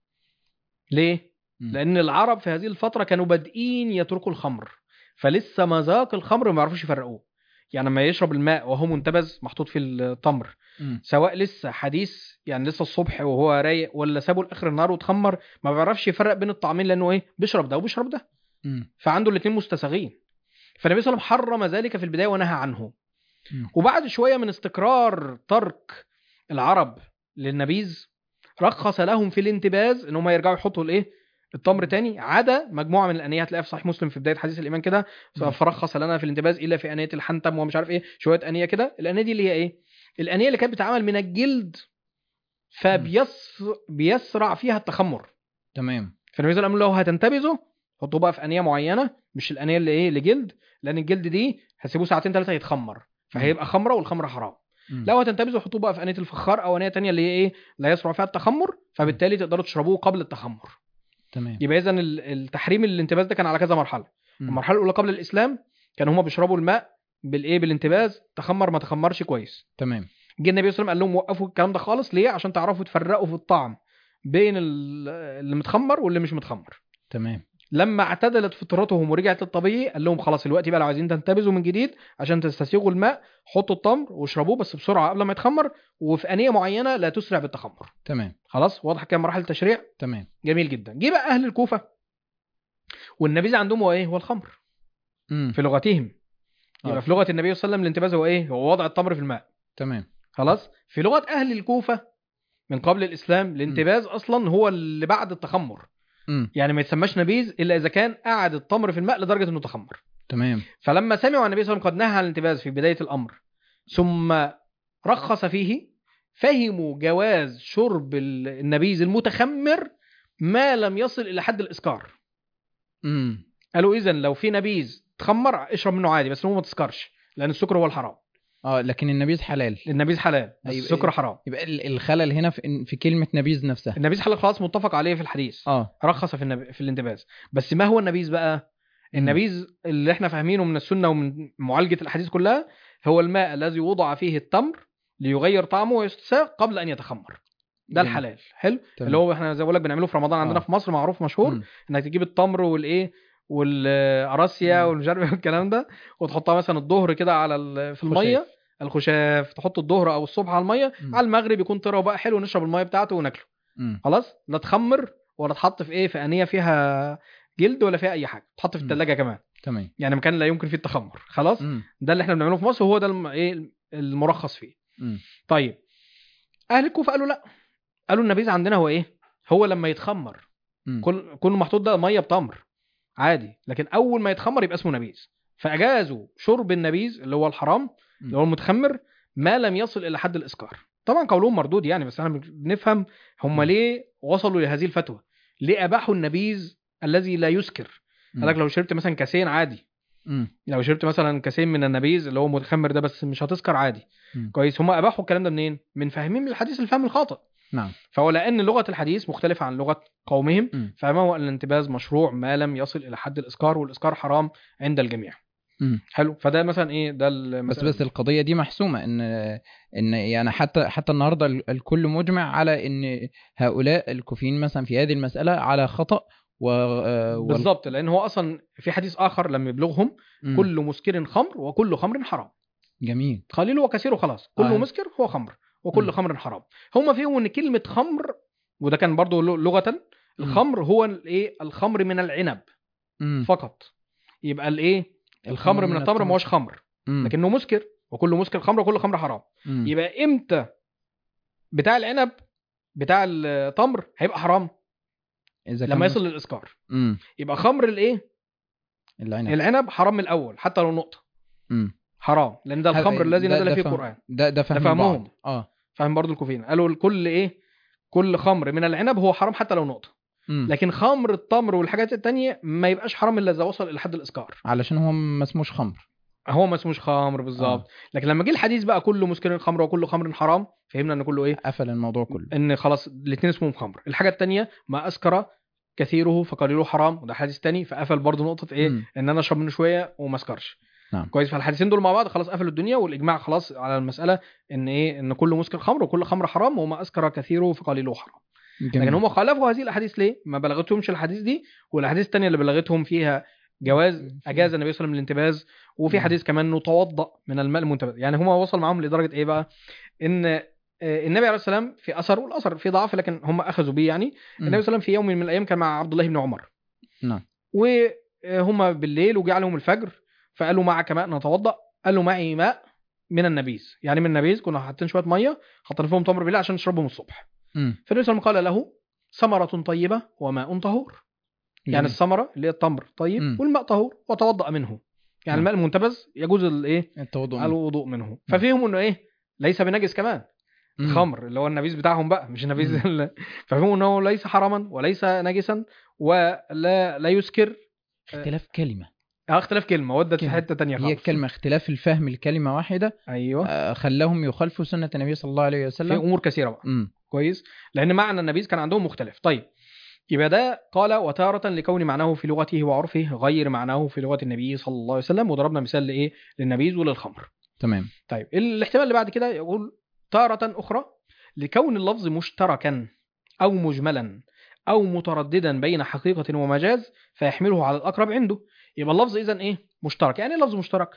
ليه مم. لان العرب في هذه الفتره كانوا بادئين يتركوا الخمر فلسه مذاق الخمر ما يعرفوش يفرقوه يعني لما يشرب الماء وهو منتبذ محطوط في التمر مم. سواء لسه حديث يعني لسه الصبح وهو رايق ولا سابه لاخر النهار وتخمر ما بيعرفش يفرق بين الطعمين لانه ايه بيشرب ده وبيشرب ده مم. فعنده الاثنين مستساغين فالنبي صلى الله عليه وسلم حرم ذلك في البدايه ونهى عنه مم. وبعد شويه من استقرار ترك العرب للنبيذ رخص لهم في الانتباذ ان هم يرجعوا يحطوا الايه التمر تاني عدا مجموعه من الانيه هتلاقيها في صحيح مسلم في بدايه حديث الايمان كده مم. فرخص لنا في الانتباذ الا في انيه الحنتم ومش عارف ايه شويه انيه كده الانيه دي اللي هي ايه الانيه اللي كانت بتتعمل من الجلد فبيص بيسرع فيها التخمر تمام فالنبي صلى الله عليه وسلم لو هتنتبذوا حطوه بقى في انيه معينه مش الانيه اللي ايه اللي جلد لان الجلد دي هتسيبوه ساعتين ثلاثه يتخمر فهيبقى خمره والخمره حرام مم. لو هتنتبذوا حطوه بقى في انيه الفخار او انيه تانية اللي هي ايه لا يسرع فيها التخمر فبالتالي تقدروا تشربوه قبل التخمر تمام يبقى اذا التحريم الانتباذ ده كان على كذا مرحله مم. المرحله الاولى قبل الاسلام كانوا هم بيشربوا الماء بالايه بالانتباذ تخمر ما تخمرش كويس تمام جه النبي صلى الله عليه وسلم قال لهم وقفوا الكلام ده خالص ليه عشان تعرفوا تفرقوا في الطعم بين ال- اللي متخمر واللي مش متخمر تمام لما اعتدلت فطرتهم ورجعت للطبيعي قال لهم خلاص الوقت بقى لو عايزين تنتبذوا من جديد عشان تستسيغوا الماء حطوا التمر واشربوه بس بسرعه قبل ما يتخمر وفي انيه معينه لا تسرع بالتخمر تمام خلاص واضح كده مراحل التشريع تمام جميل جدا جه بقى اهل الكوفه والنبيذ عندهم هو ايه هو الخمر مم. في لغتهم آه. يبقى في لغه النبي صلى الله عليه وسلم الانتباذ هو ايه هو وضع التمر في الماء تمام خلاص في لغه اهل الكوفه من قبل الاسلام الانتباذ اصلا هو اللي بعد التخمر مم. يعني ما يتسماش نبيذ الا اذا كان قعد التمر في الماء لدرجه انه تخمر تمام فلما سمعوا النبي صلى الله عليه وسلم قد نهى عن الانتباذ في بدايه الامر ثم رخص فيه فهموا جواز شرب ال- النبيذ المتخمر ما لم يصل الى حد الاسكار مم. قالوا اذا لو في نبيذ تخمر اشرب منه عادي بس هو ما تسكرش لان السكر هو الحرام اه لكن النبيذ حلال النبيذ حلال بس أيوة، السكر إيه. حرام يبقى ال- الخلل هنا في في كلمه نبيذ نفسها النبيذ حلال خلاص متفق عليه في الحديث اه رخص في النب... في الانتباذ بس ما هو النبيذ بقى النبيذ اللي احنا فاهمينه من السنه ومن معالجه الاحاديث كلها هو الماء الذي وضع فيه التمر ليغير طعمه ويستساغ قبل ان يتخمر ده جميل. الحلال حلو تمام. اللي هو احنا زي ما بقول لك بنعمله في رمضان عندنا آه. في مصر معروف مشهور مم. انك تجيب التمر والايه والقراصيا مم. والمش عارف ايه والكلام ده وتحطها مثلا الظهر كده على ال- في الميه الخشاف تحط الظهر او الصبح على الميه مم. على المغرب يكون طرى بقى حلو نشرب الميه بتاعته وناكله مم. خلاص لا تخمر ولا تحط في ايه في انيه فيها جلد ولا فيها اي حاجه تحط في مم. الثلاجه كمان تمام يعني مكان لا يمكن فيه التخمر خلاص مم. ده اللي احنا بنعمله في مصر وهو ده الم... ايه المرخص فيه مم. طيب اهل الكوفه قالوا لا قالوا النبيذ عندنا هو ايه هو لما يتخمر مم. كل كل محطوط ده ميه بتمر عادي لكن اول ما يتخمر يبقى اسمه نبيذ فاجازوا شرب النبيذ اللي هو الحرام اللي هو المتخمر ما لم يصل الى حد الاسكار طبعا قولهم مردود يعني بس احنا بنفهم هم مم. ليه وصلوا لهذه الفتوى ليه اباحوا النبيذ الذي لا يسكر مم. قال لك لو شربت مثلا كاسين عادي مم. لو شربت مثلا كاسين من النبيذ اللي هو متخمر ده بس مش هتسكر عادي مم. كويس هم اباحوا الكلام ده منين من فاهمين من الحديث الفهم الخاطئ نعم فهو لان لغه الحديث مختلفه عن لغه قومهم مم. فما هو الانتباز مشروع ما لم يصل الى حد الاسكار والاسكار حرام عند الجميع مم. حلو فده مثلا ايه ده بس المسألة بس القضيه دي محسومه ان ان يعني حتى حتى النهارده ال- الكل مجمع على ان هؤلاء الكوفيين مثلا في هذه المساله على خطا و آه، وال- بالظبط لان هو اصلا في حديث اخر لم يبلغهم مم. كل مسكر خمر وكل خمر حرام جميل قليل وكثير خلاص كل آه. مسكر هو خمر وكل مم. خمر حرام هم فيهم ان كلمه خمر وده كان برضو ل- لغه الخمر هو الايه الخمر من العنب مم. فقط يبقى الايه الخمر من التمر ما هوش خمر مم. لكنه مسكر وكل مسكر خمر وكل خمر حرام مم. يبقى امتى بتاع العنب بتاع التمر هيبقى حرام اذا لما كان يصل للاسكار مم. يبقى خمر الايه العنب العنب حرام من الاول حتى لو نقطه مم. حرام لان ده هذا- الخمر الذي ده- نزل ده فيه فهم- القران ده ده فهم فهمهم. البعض. اه فاهم برضو الكوفيين قالوا الكل ايه كل خمر من العنب هو حرام حتى لو نقطه مم. لكن خمر التمر والحاجات التانية ما يبقاش حرام الا اذا وصل الى حد الاسكار علشان هو ما اسموش خمر هو ما اسموش خمر بالظبط لكن لما جه الحديث بقى كله مسكر خمر وكل خمر حرام فهمنا ان كله ايه قفل الموضوع كله ان خلاص الاثنين اسمهم خمر الحاجه الثانيه ما اسكر كثيره فقليله حرام وده حديث تاني فقفل برضه نقطه ايه مم. ان انا اشرب منه شويه وما اسكرش نعم. كويس فالحديثين دول مع بعض خلاص قفلوا الدنيا والاجماع خلاص على المساله ان ايه ان كل مسكر خمر وكل خمر حرام وما اسكر كثيره فقليله حرام جميل. لكن هم خالفوا هذه الاحاديث ليه ما بلغتهمش الحديث دي والاحاديث الثانيه اللي بلغتهم فيها جواز اجاز النبي صلى الله عليه وسلم الانتباز وفي مم. حديث كمان انه توضا من الماء المنتبذ يعني هم وصل معاهم لدرجه ايه بقى ان آه، النبي عليه السلام في اثر والاثر في ضعف لكن هم اخذوا به يعني مم. النبي صلى الله عليه وسلم في يوم من الايام كان مع عبد الله بن عمر نعم وهم بالليل وجه عليهم الفجر فقالوا معك ماء نتوضا قال له معي ماء من النبيذ يعني من النبيذ كنا حاطين شويه ميه حاطين فيهم تمر بالليل عشان نشربهم الصبح مم. فالنبي صلى الله عليه وسلم قال له ثمرة طيبة وماء طهور يعني جميل. الثمرة اللي هي التمر طيب مم. والماء طهور وتوضأ منه يعني نعم. الماء المنتبذ يجوز الايه التوضؤ منه. الوضوء منه ففيهم انه ايه ليس بنجس كمان مم. خمر اللي هو النبيذ بتاعهم بقى مش نبيذ مم. ال- ففهموا انه ليس حراما وليس نجسا ولا لا يسكر اختلاف كلمه اه اختلاف كلمه ودت في كلمة. حته تانية هي خالص الكلمه اختلاف الفهم الكلمه واحده ايوه آه، خلاهم يخالفوا سنه النبي صلى الله عليه في وسلم امور كثيره بقى مم. كويس لان معنى النبيذ كان عندهم مختلف طيب يبقى ده قال وتارة لكون معناه في لغته وعرفه غير معناه في لغة النبي صلى الله عليه وسلم وضربنا مثال لإيه للنبيذ وللخمر تمام طيب الاحتمال اللي بعد كده يقول تارة أخرى لكون اللفظ مشتركا أو مجملا أو مترددا بين حقيقة ومجاز فيحمله على الأقرب عنده يبقى اللفظ إذا إيه مشترك يعني إيه لفظ مشترك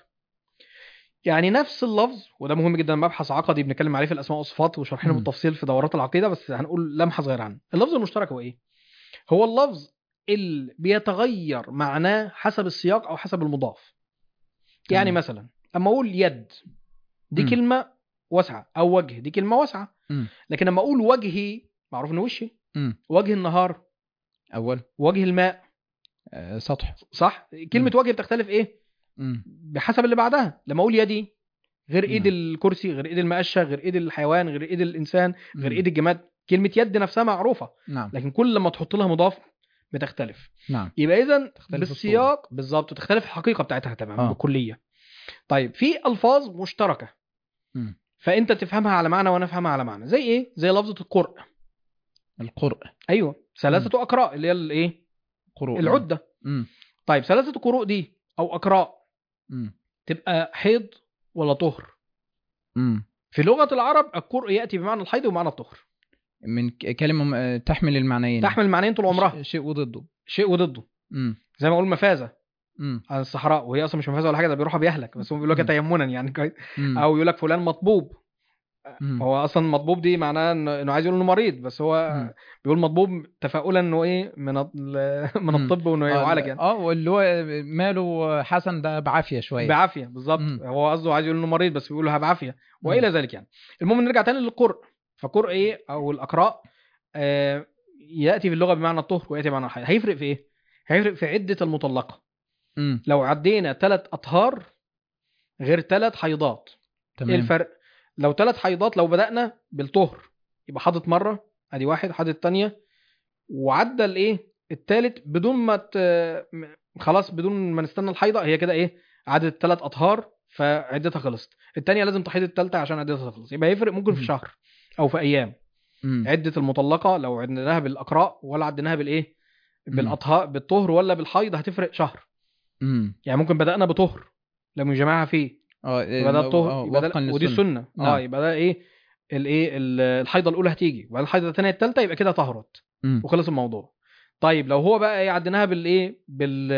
يعني نفس اللفظ وده مهم جدا مبحث عقدي بنتكلم عليه في الاسماء والصفات وشرحنا مم. بالتفصيل في دورات العقيده بس هنقول لمحه صغيره عنه اللفظ المشترك هو ايه هو اللفظ اللي بيتغير معناه حسب السياق او حسب المضاف يعني تمام. مثلا اما اقول يد دي مم. كلمه واسعه او وجه دي كلمه واسعه مم. لكن لما اقول وجهي معروف انه وشي مم. وجه النهار اول وجه الماء آه، سطح صح كلمه وجه بتختلف ايه مم. بحسب اللي بعدها لما اقول يدي غير ايد نعم. الكرسي غير ايد المقشه غير ايد الحيوان غير ايد الانسان غير مم. ايد الجماد كلمه يد نفسها معروفه نعم لكن كل لما تحط لها مضاف بتختلف نعم يبقى اذا تختلف بالسياق بالظبط وتختلف الحقيقه بتاعتها تمام آه. بالكليه طيب في الفاظ مشتركه مم. فانت تفهمها على معنى وانا افهمها على معنى زي ايه زي لفظه القرء القرء ايوه ثلاثه اقراء اللي هي الايه قروء العده مم. طيب ثلاثه قروء دي او اقراء مم. تبقى حيض ولا طهر مم. في لغه العرب القرء ياتي بمعنى الحيض ومعنى الطهر من ك- كلمه م- آه، تحمل المعنيين تحمل معنيين طول عمرها ش- شيء وضده شيء وضده مم. زي ما اقول مفازه مم. عن الصحراء وهي اصلا مش مفازه ولا حاجه ده بيروحها بيهلك بس هم بيقولوا لك مم. تيمنا يعني كويس مم. او يقول لك فلان مطبوب مم. هو اصلا مطبوب دي معناه انه إنه عايز يقول انه مريض بس هو مم. بيقول مطبوب تفاؤلا انه ايه من ال- من مم. الطب وانه آه، يعالج يعني اه واللي هو ماله حسن ده بعافيه شويه بعافيه بالظبط مم. هو قصده عايز يقول انه مريض بس بيقولها بعافيه مم. والى ذلك يعني المهم نرجع تاني للقرء فقرء ايه او الاقراء آه ياتي في اللغه بمعنى الطهر وياتي بمعنى الحيض هيفرق في ايه هيفرق في عده المطلقه مم. لو عدينا ثلاث اطهار غير ثلاث حيضات ايه تمام الفرق لو ثلاث حيضات لو بدانا بالطهر يبقى حاضت مره ادي واحد حاضت الثانيه وعدى الايه الثالث بدون ما ت... م- خلاص بدون ما نستنى الحيضه هي كده ايه عدت ثلاث اطهار فعدتها خلصت الثانيه لازم تحيض الثالثه عشان عدتها تخلص يبقى يفرق ممكن في مم. شهر او في ايام مم. عده المطلقه لو عدناها بالاقراء ولا عدناها بالايه مم. بالاطهار بالطهر ولا بالحيض هتفرق شهر مم. يعني ممكن بدانا بطهر لم يجمعها فيه اه يبقى ده آه، الطهر يبقى وفقا ده ودي للسنة. السنه اه نعم. يبقى ده ايه الايه ال- الحيضه الاولى هتيجي وبعدين الحيضه الثانيه الثالثه يبقى كده طهرت مم. وخلص الموضوع طيب لو هو بقى ايه عديناها بالايه بال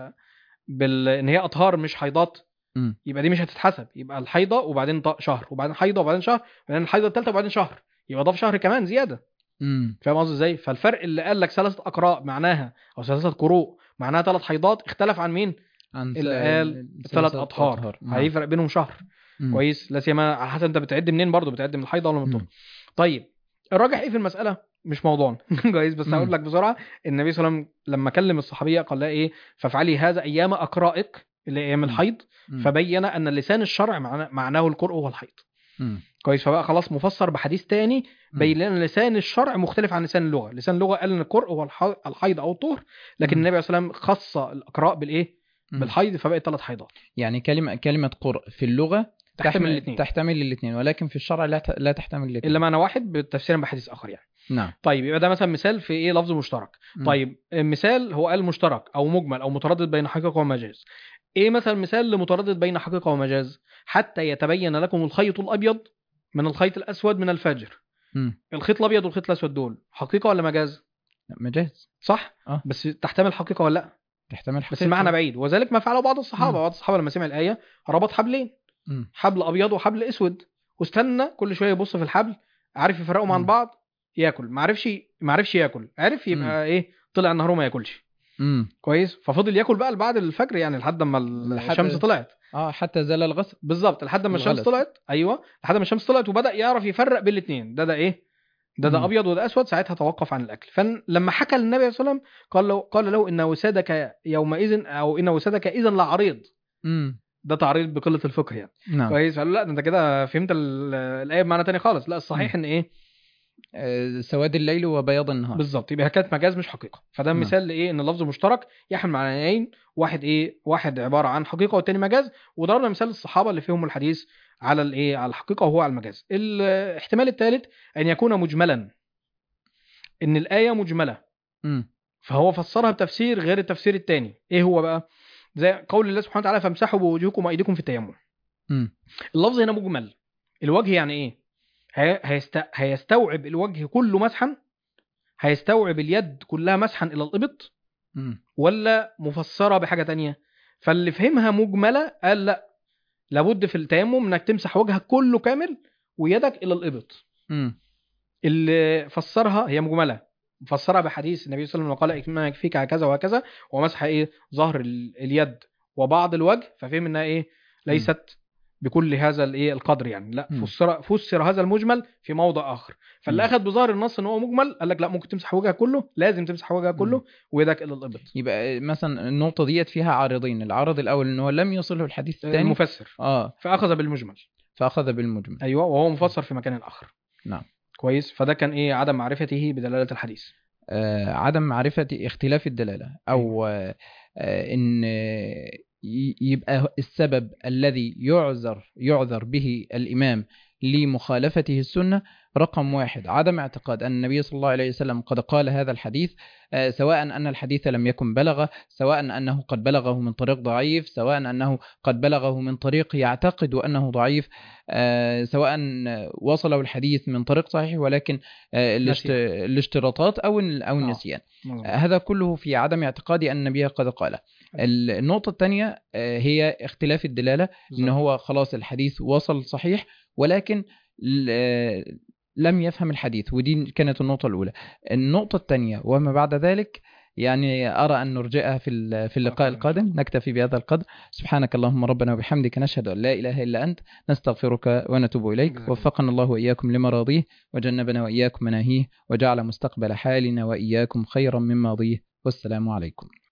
بال ان هي اطهار مش حيضات مم. يبقى دي مش هتتحسب يبقى الحيضه وبعدين ط- شهر وبعدين حيضه وبعدين شهر وبعدين الحيضه الثالثه وبعدين شهر يبقى ضاف شهر كمان زياده مم. فاهم قصدي ازاي فالفرق اللي قال لك ثلاثه اقراء معناها او ثلاثه قروء معناها ثلاث حيضات اختلف عن مين عن اللي س- قال ثلاث ثلاثة اطهار نعم. هيفرق بينهم شهر مم. كويس لا سيما على حسب انت بتعد منين برضه بتعد من الحيضه ولا من الطهر مم. طيب الراجح ايه في المساله مش موضوعنا كويس بس مم. هقول لك بسرعه النبي صلى الله عليه وسلم لما كلم الصحابيه قال لها ايه فافعلي هذا ايام اقرائك اللي هي ايام مم. الحيض مم. فبين ان لسان الشرع معناه- معناه القرء والحيض مم. كويس فبقى خلاص مفسر بحديث تاني مم. بين لنا لسان الشرع مختلف عن لسان اللغه لسان اللغه قال ان القرء هو الح- الحيض او الطهر لكن مم. النبي صلى الله عليه وسلم خص الاقراء بالايه مم. بالحيض فبقت ثلاث حيضات يعني كلمة كلمة قرء في اللغة تحتمل الاثنين تحتمل الاثنين ولكن في الشرع لا ت- لا تحتمل الاثنين الا معنى واحد بالتفسير بحديث اخر يعني نعم طيب يبقى ده مثلا مثال في ايه لفظ مشترك مم. طيب مثال هو قال مشترك او مجمل او متردد بين حقيقه ومجاز ايه مثلا مثال لمتردد بين حقيقه ومجاز حتى يتبين لكم الخيط الابيض من الخيط الاسود من الفجر مم. الخيط الابيض والخيط الاسود دول حقيقه ولا مجاز مجاز صح آه. بس تحتمل حقيقه ولا لا تحتمل بس حقيقة. المعنى بعيد وذلك ما فعله بعض الصحابه مم. بعض الصحابه لما سمع الايه ربط حبلين مم. حبل ابيض وحبل اسود واستنى كل شويه يبص في الحبل عارف يفرقهم عن مم. بعض ياكل ما عرفش ما عرفش ياكل عرف يبقى ايه طلع النهار وما ياكلش مم. كويس ففضل ياكل بقى بعد الفجر يعني لحد ما لحد- الشمس طلعت اه حتى زال الغسل بالظبط لحد ما الشمس الغلس. طلعت ايوه لحد ما الشمس طلعت وبدا يعرف يفرق بين الاثنين ده ده ايه ده ده مم. ابيض وده اسود ساعتها توقف عن الاكل فلما حكى للنبي صلى الله عليه وسلم قال له قال له ان وسادك يومئذ او ان وسادك اذا لعريض مم. ده تعريض بقله الفقه يعني نعم كويس فقال له لا ده انت كده فهمت ال- الايه بمعنى تاني خالص لا الصحيح ان ايه آه، سواد الليل وبياض النهار بالظبط يبقى كانت مجاز مش حقيقه فده نعم. مثال لايه ان اللفظ مشترك يحمل معنيين واحد ايه واحد عباره عن حقيقه والتاني مجاز وضربنا مثال الصحابه اللي فيهم الحديث على الايه على الحقيقه وهو على المجاز الاحتمال الثالث ان يكون مجملا ان الايه مجمله مم. فهو فسرها بتفسير غير التفسير الثاني ايه هو بقى زي قول الله سبحانه وتعالى فامسحوا بوجوهكم وايديكم في التيمم مم. اللفظ هنا مجمل الوجه يعني ايه هي- هيست... هيستوعب الوجه كله مسحا هيستوعب اليد كلها مسحا الى الابط مم. ولا مفسره بحاجه تانية فاللي فهمها مجمله قال لا لابد في التيمم انك تمسح وجهك كله كامل ويدك الى الابط مم. اللي فسرها هي مجمله مفسرها بحديث النبي صلى الله عليه وسلم قال ما يكفيك هكذا وهكذا ومسح ايه ظهر ال- اليد وبعض الوجه ففهم انها ايه ليست بكل هذا الايه القدر يعني لا مم. فسر فسر هذا المجمل في موضع اخر فاللي مم. اخذ بظاهر النص ان هو مجمل قال لك لا ممكن تمسح وجهك كله لازم تمسح وجهك كله مم. ويدك الى الابط يبقى مثلا النقطة ديت فيها عارضين العارض الأول إن هو لم يصله الحديث الثاني المفسر اه فاخذ بالمجمل فأخذ بالمجمل ايوه وهو مفسر في مكان اخر نعم. كويس فده كان ايه عدم معرفته بدلاله الحديث آه، عدم معرفة اختلاف الدلالة أو آه، آه، إن آه، ي- يبقى السبب الذي يعذر يعذر به الإمام لمخالفته السنة رقم واحد عدم اعتقاد أن النبي صلى الله عليه وسلم قد قال هذا الحديث آه، سواء أن الحديث لم يكن بلغه سواء أنه قد بلغه من طريق ضعيف سواء أنه قد بلغه من طريق يعتقد أنه ضعيف آه، سواء وصله الحديث من طريق صحيح ولكن آه، الاشت- نسي. الاشتراطات أو ال- أو آه. النسيان مظبوط. هذا كله في عدم اعتقادي أن النبي قد قاله ال- النقطة الثانية آه، هي اختلاف الدلالة ان بالظبط. هو خلاص الحديث وصل صحيح ولكن ل- آه، لم يفهم الحديث ودي كانت النقطة الأولى النقطة الثانية وما بعد ذلك يعني أرى أن نرجئها في ال- في اللقاء أقول إن القادم نكتفي بهذا القدر سبحانك اللهم ربنا وبحمدك نشهد أن لا إله إلا أنت نستغفرك ونتوب إليك جزاك الله. وفقنا الله وإياكم لمراضيه وجنبنا وإياكم مناهيه وجعل مستقبل حالنا وإياكم خيرا من ماضيه والسلام عليكم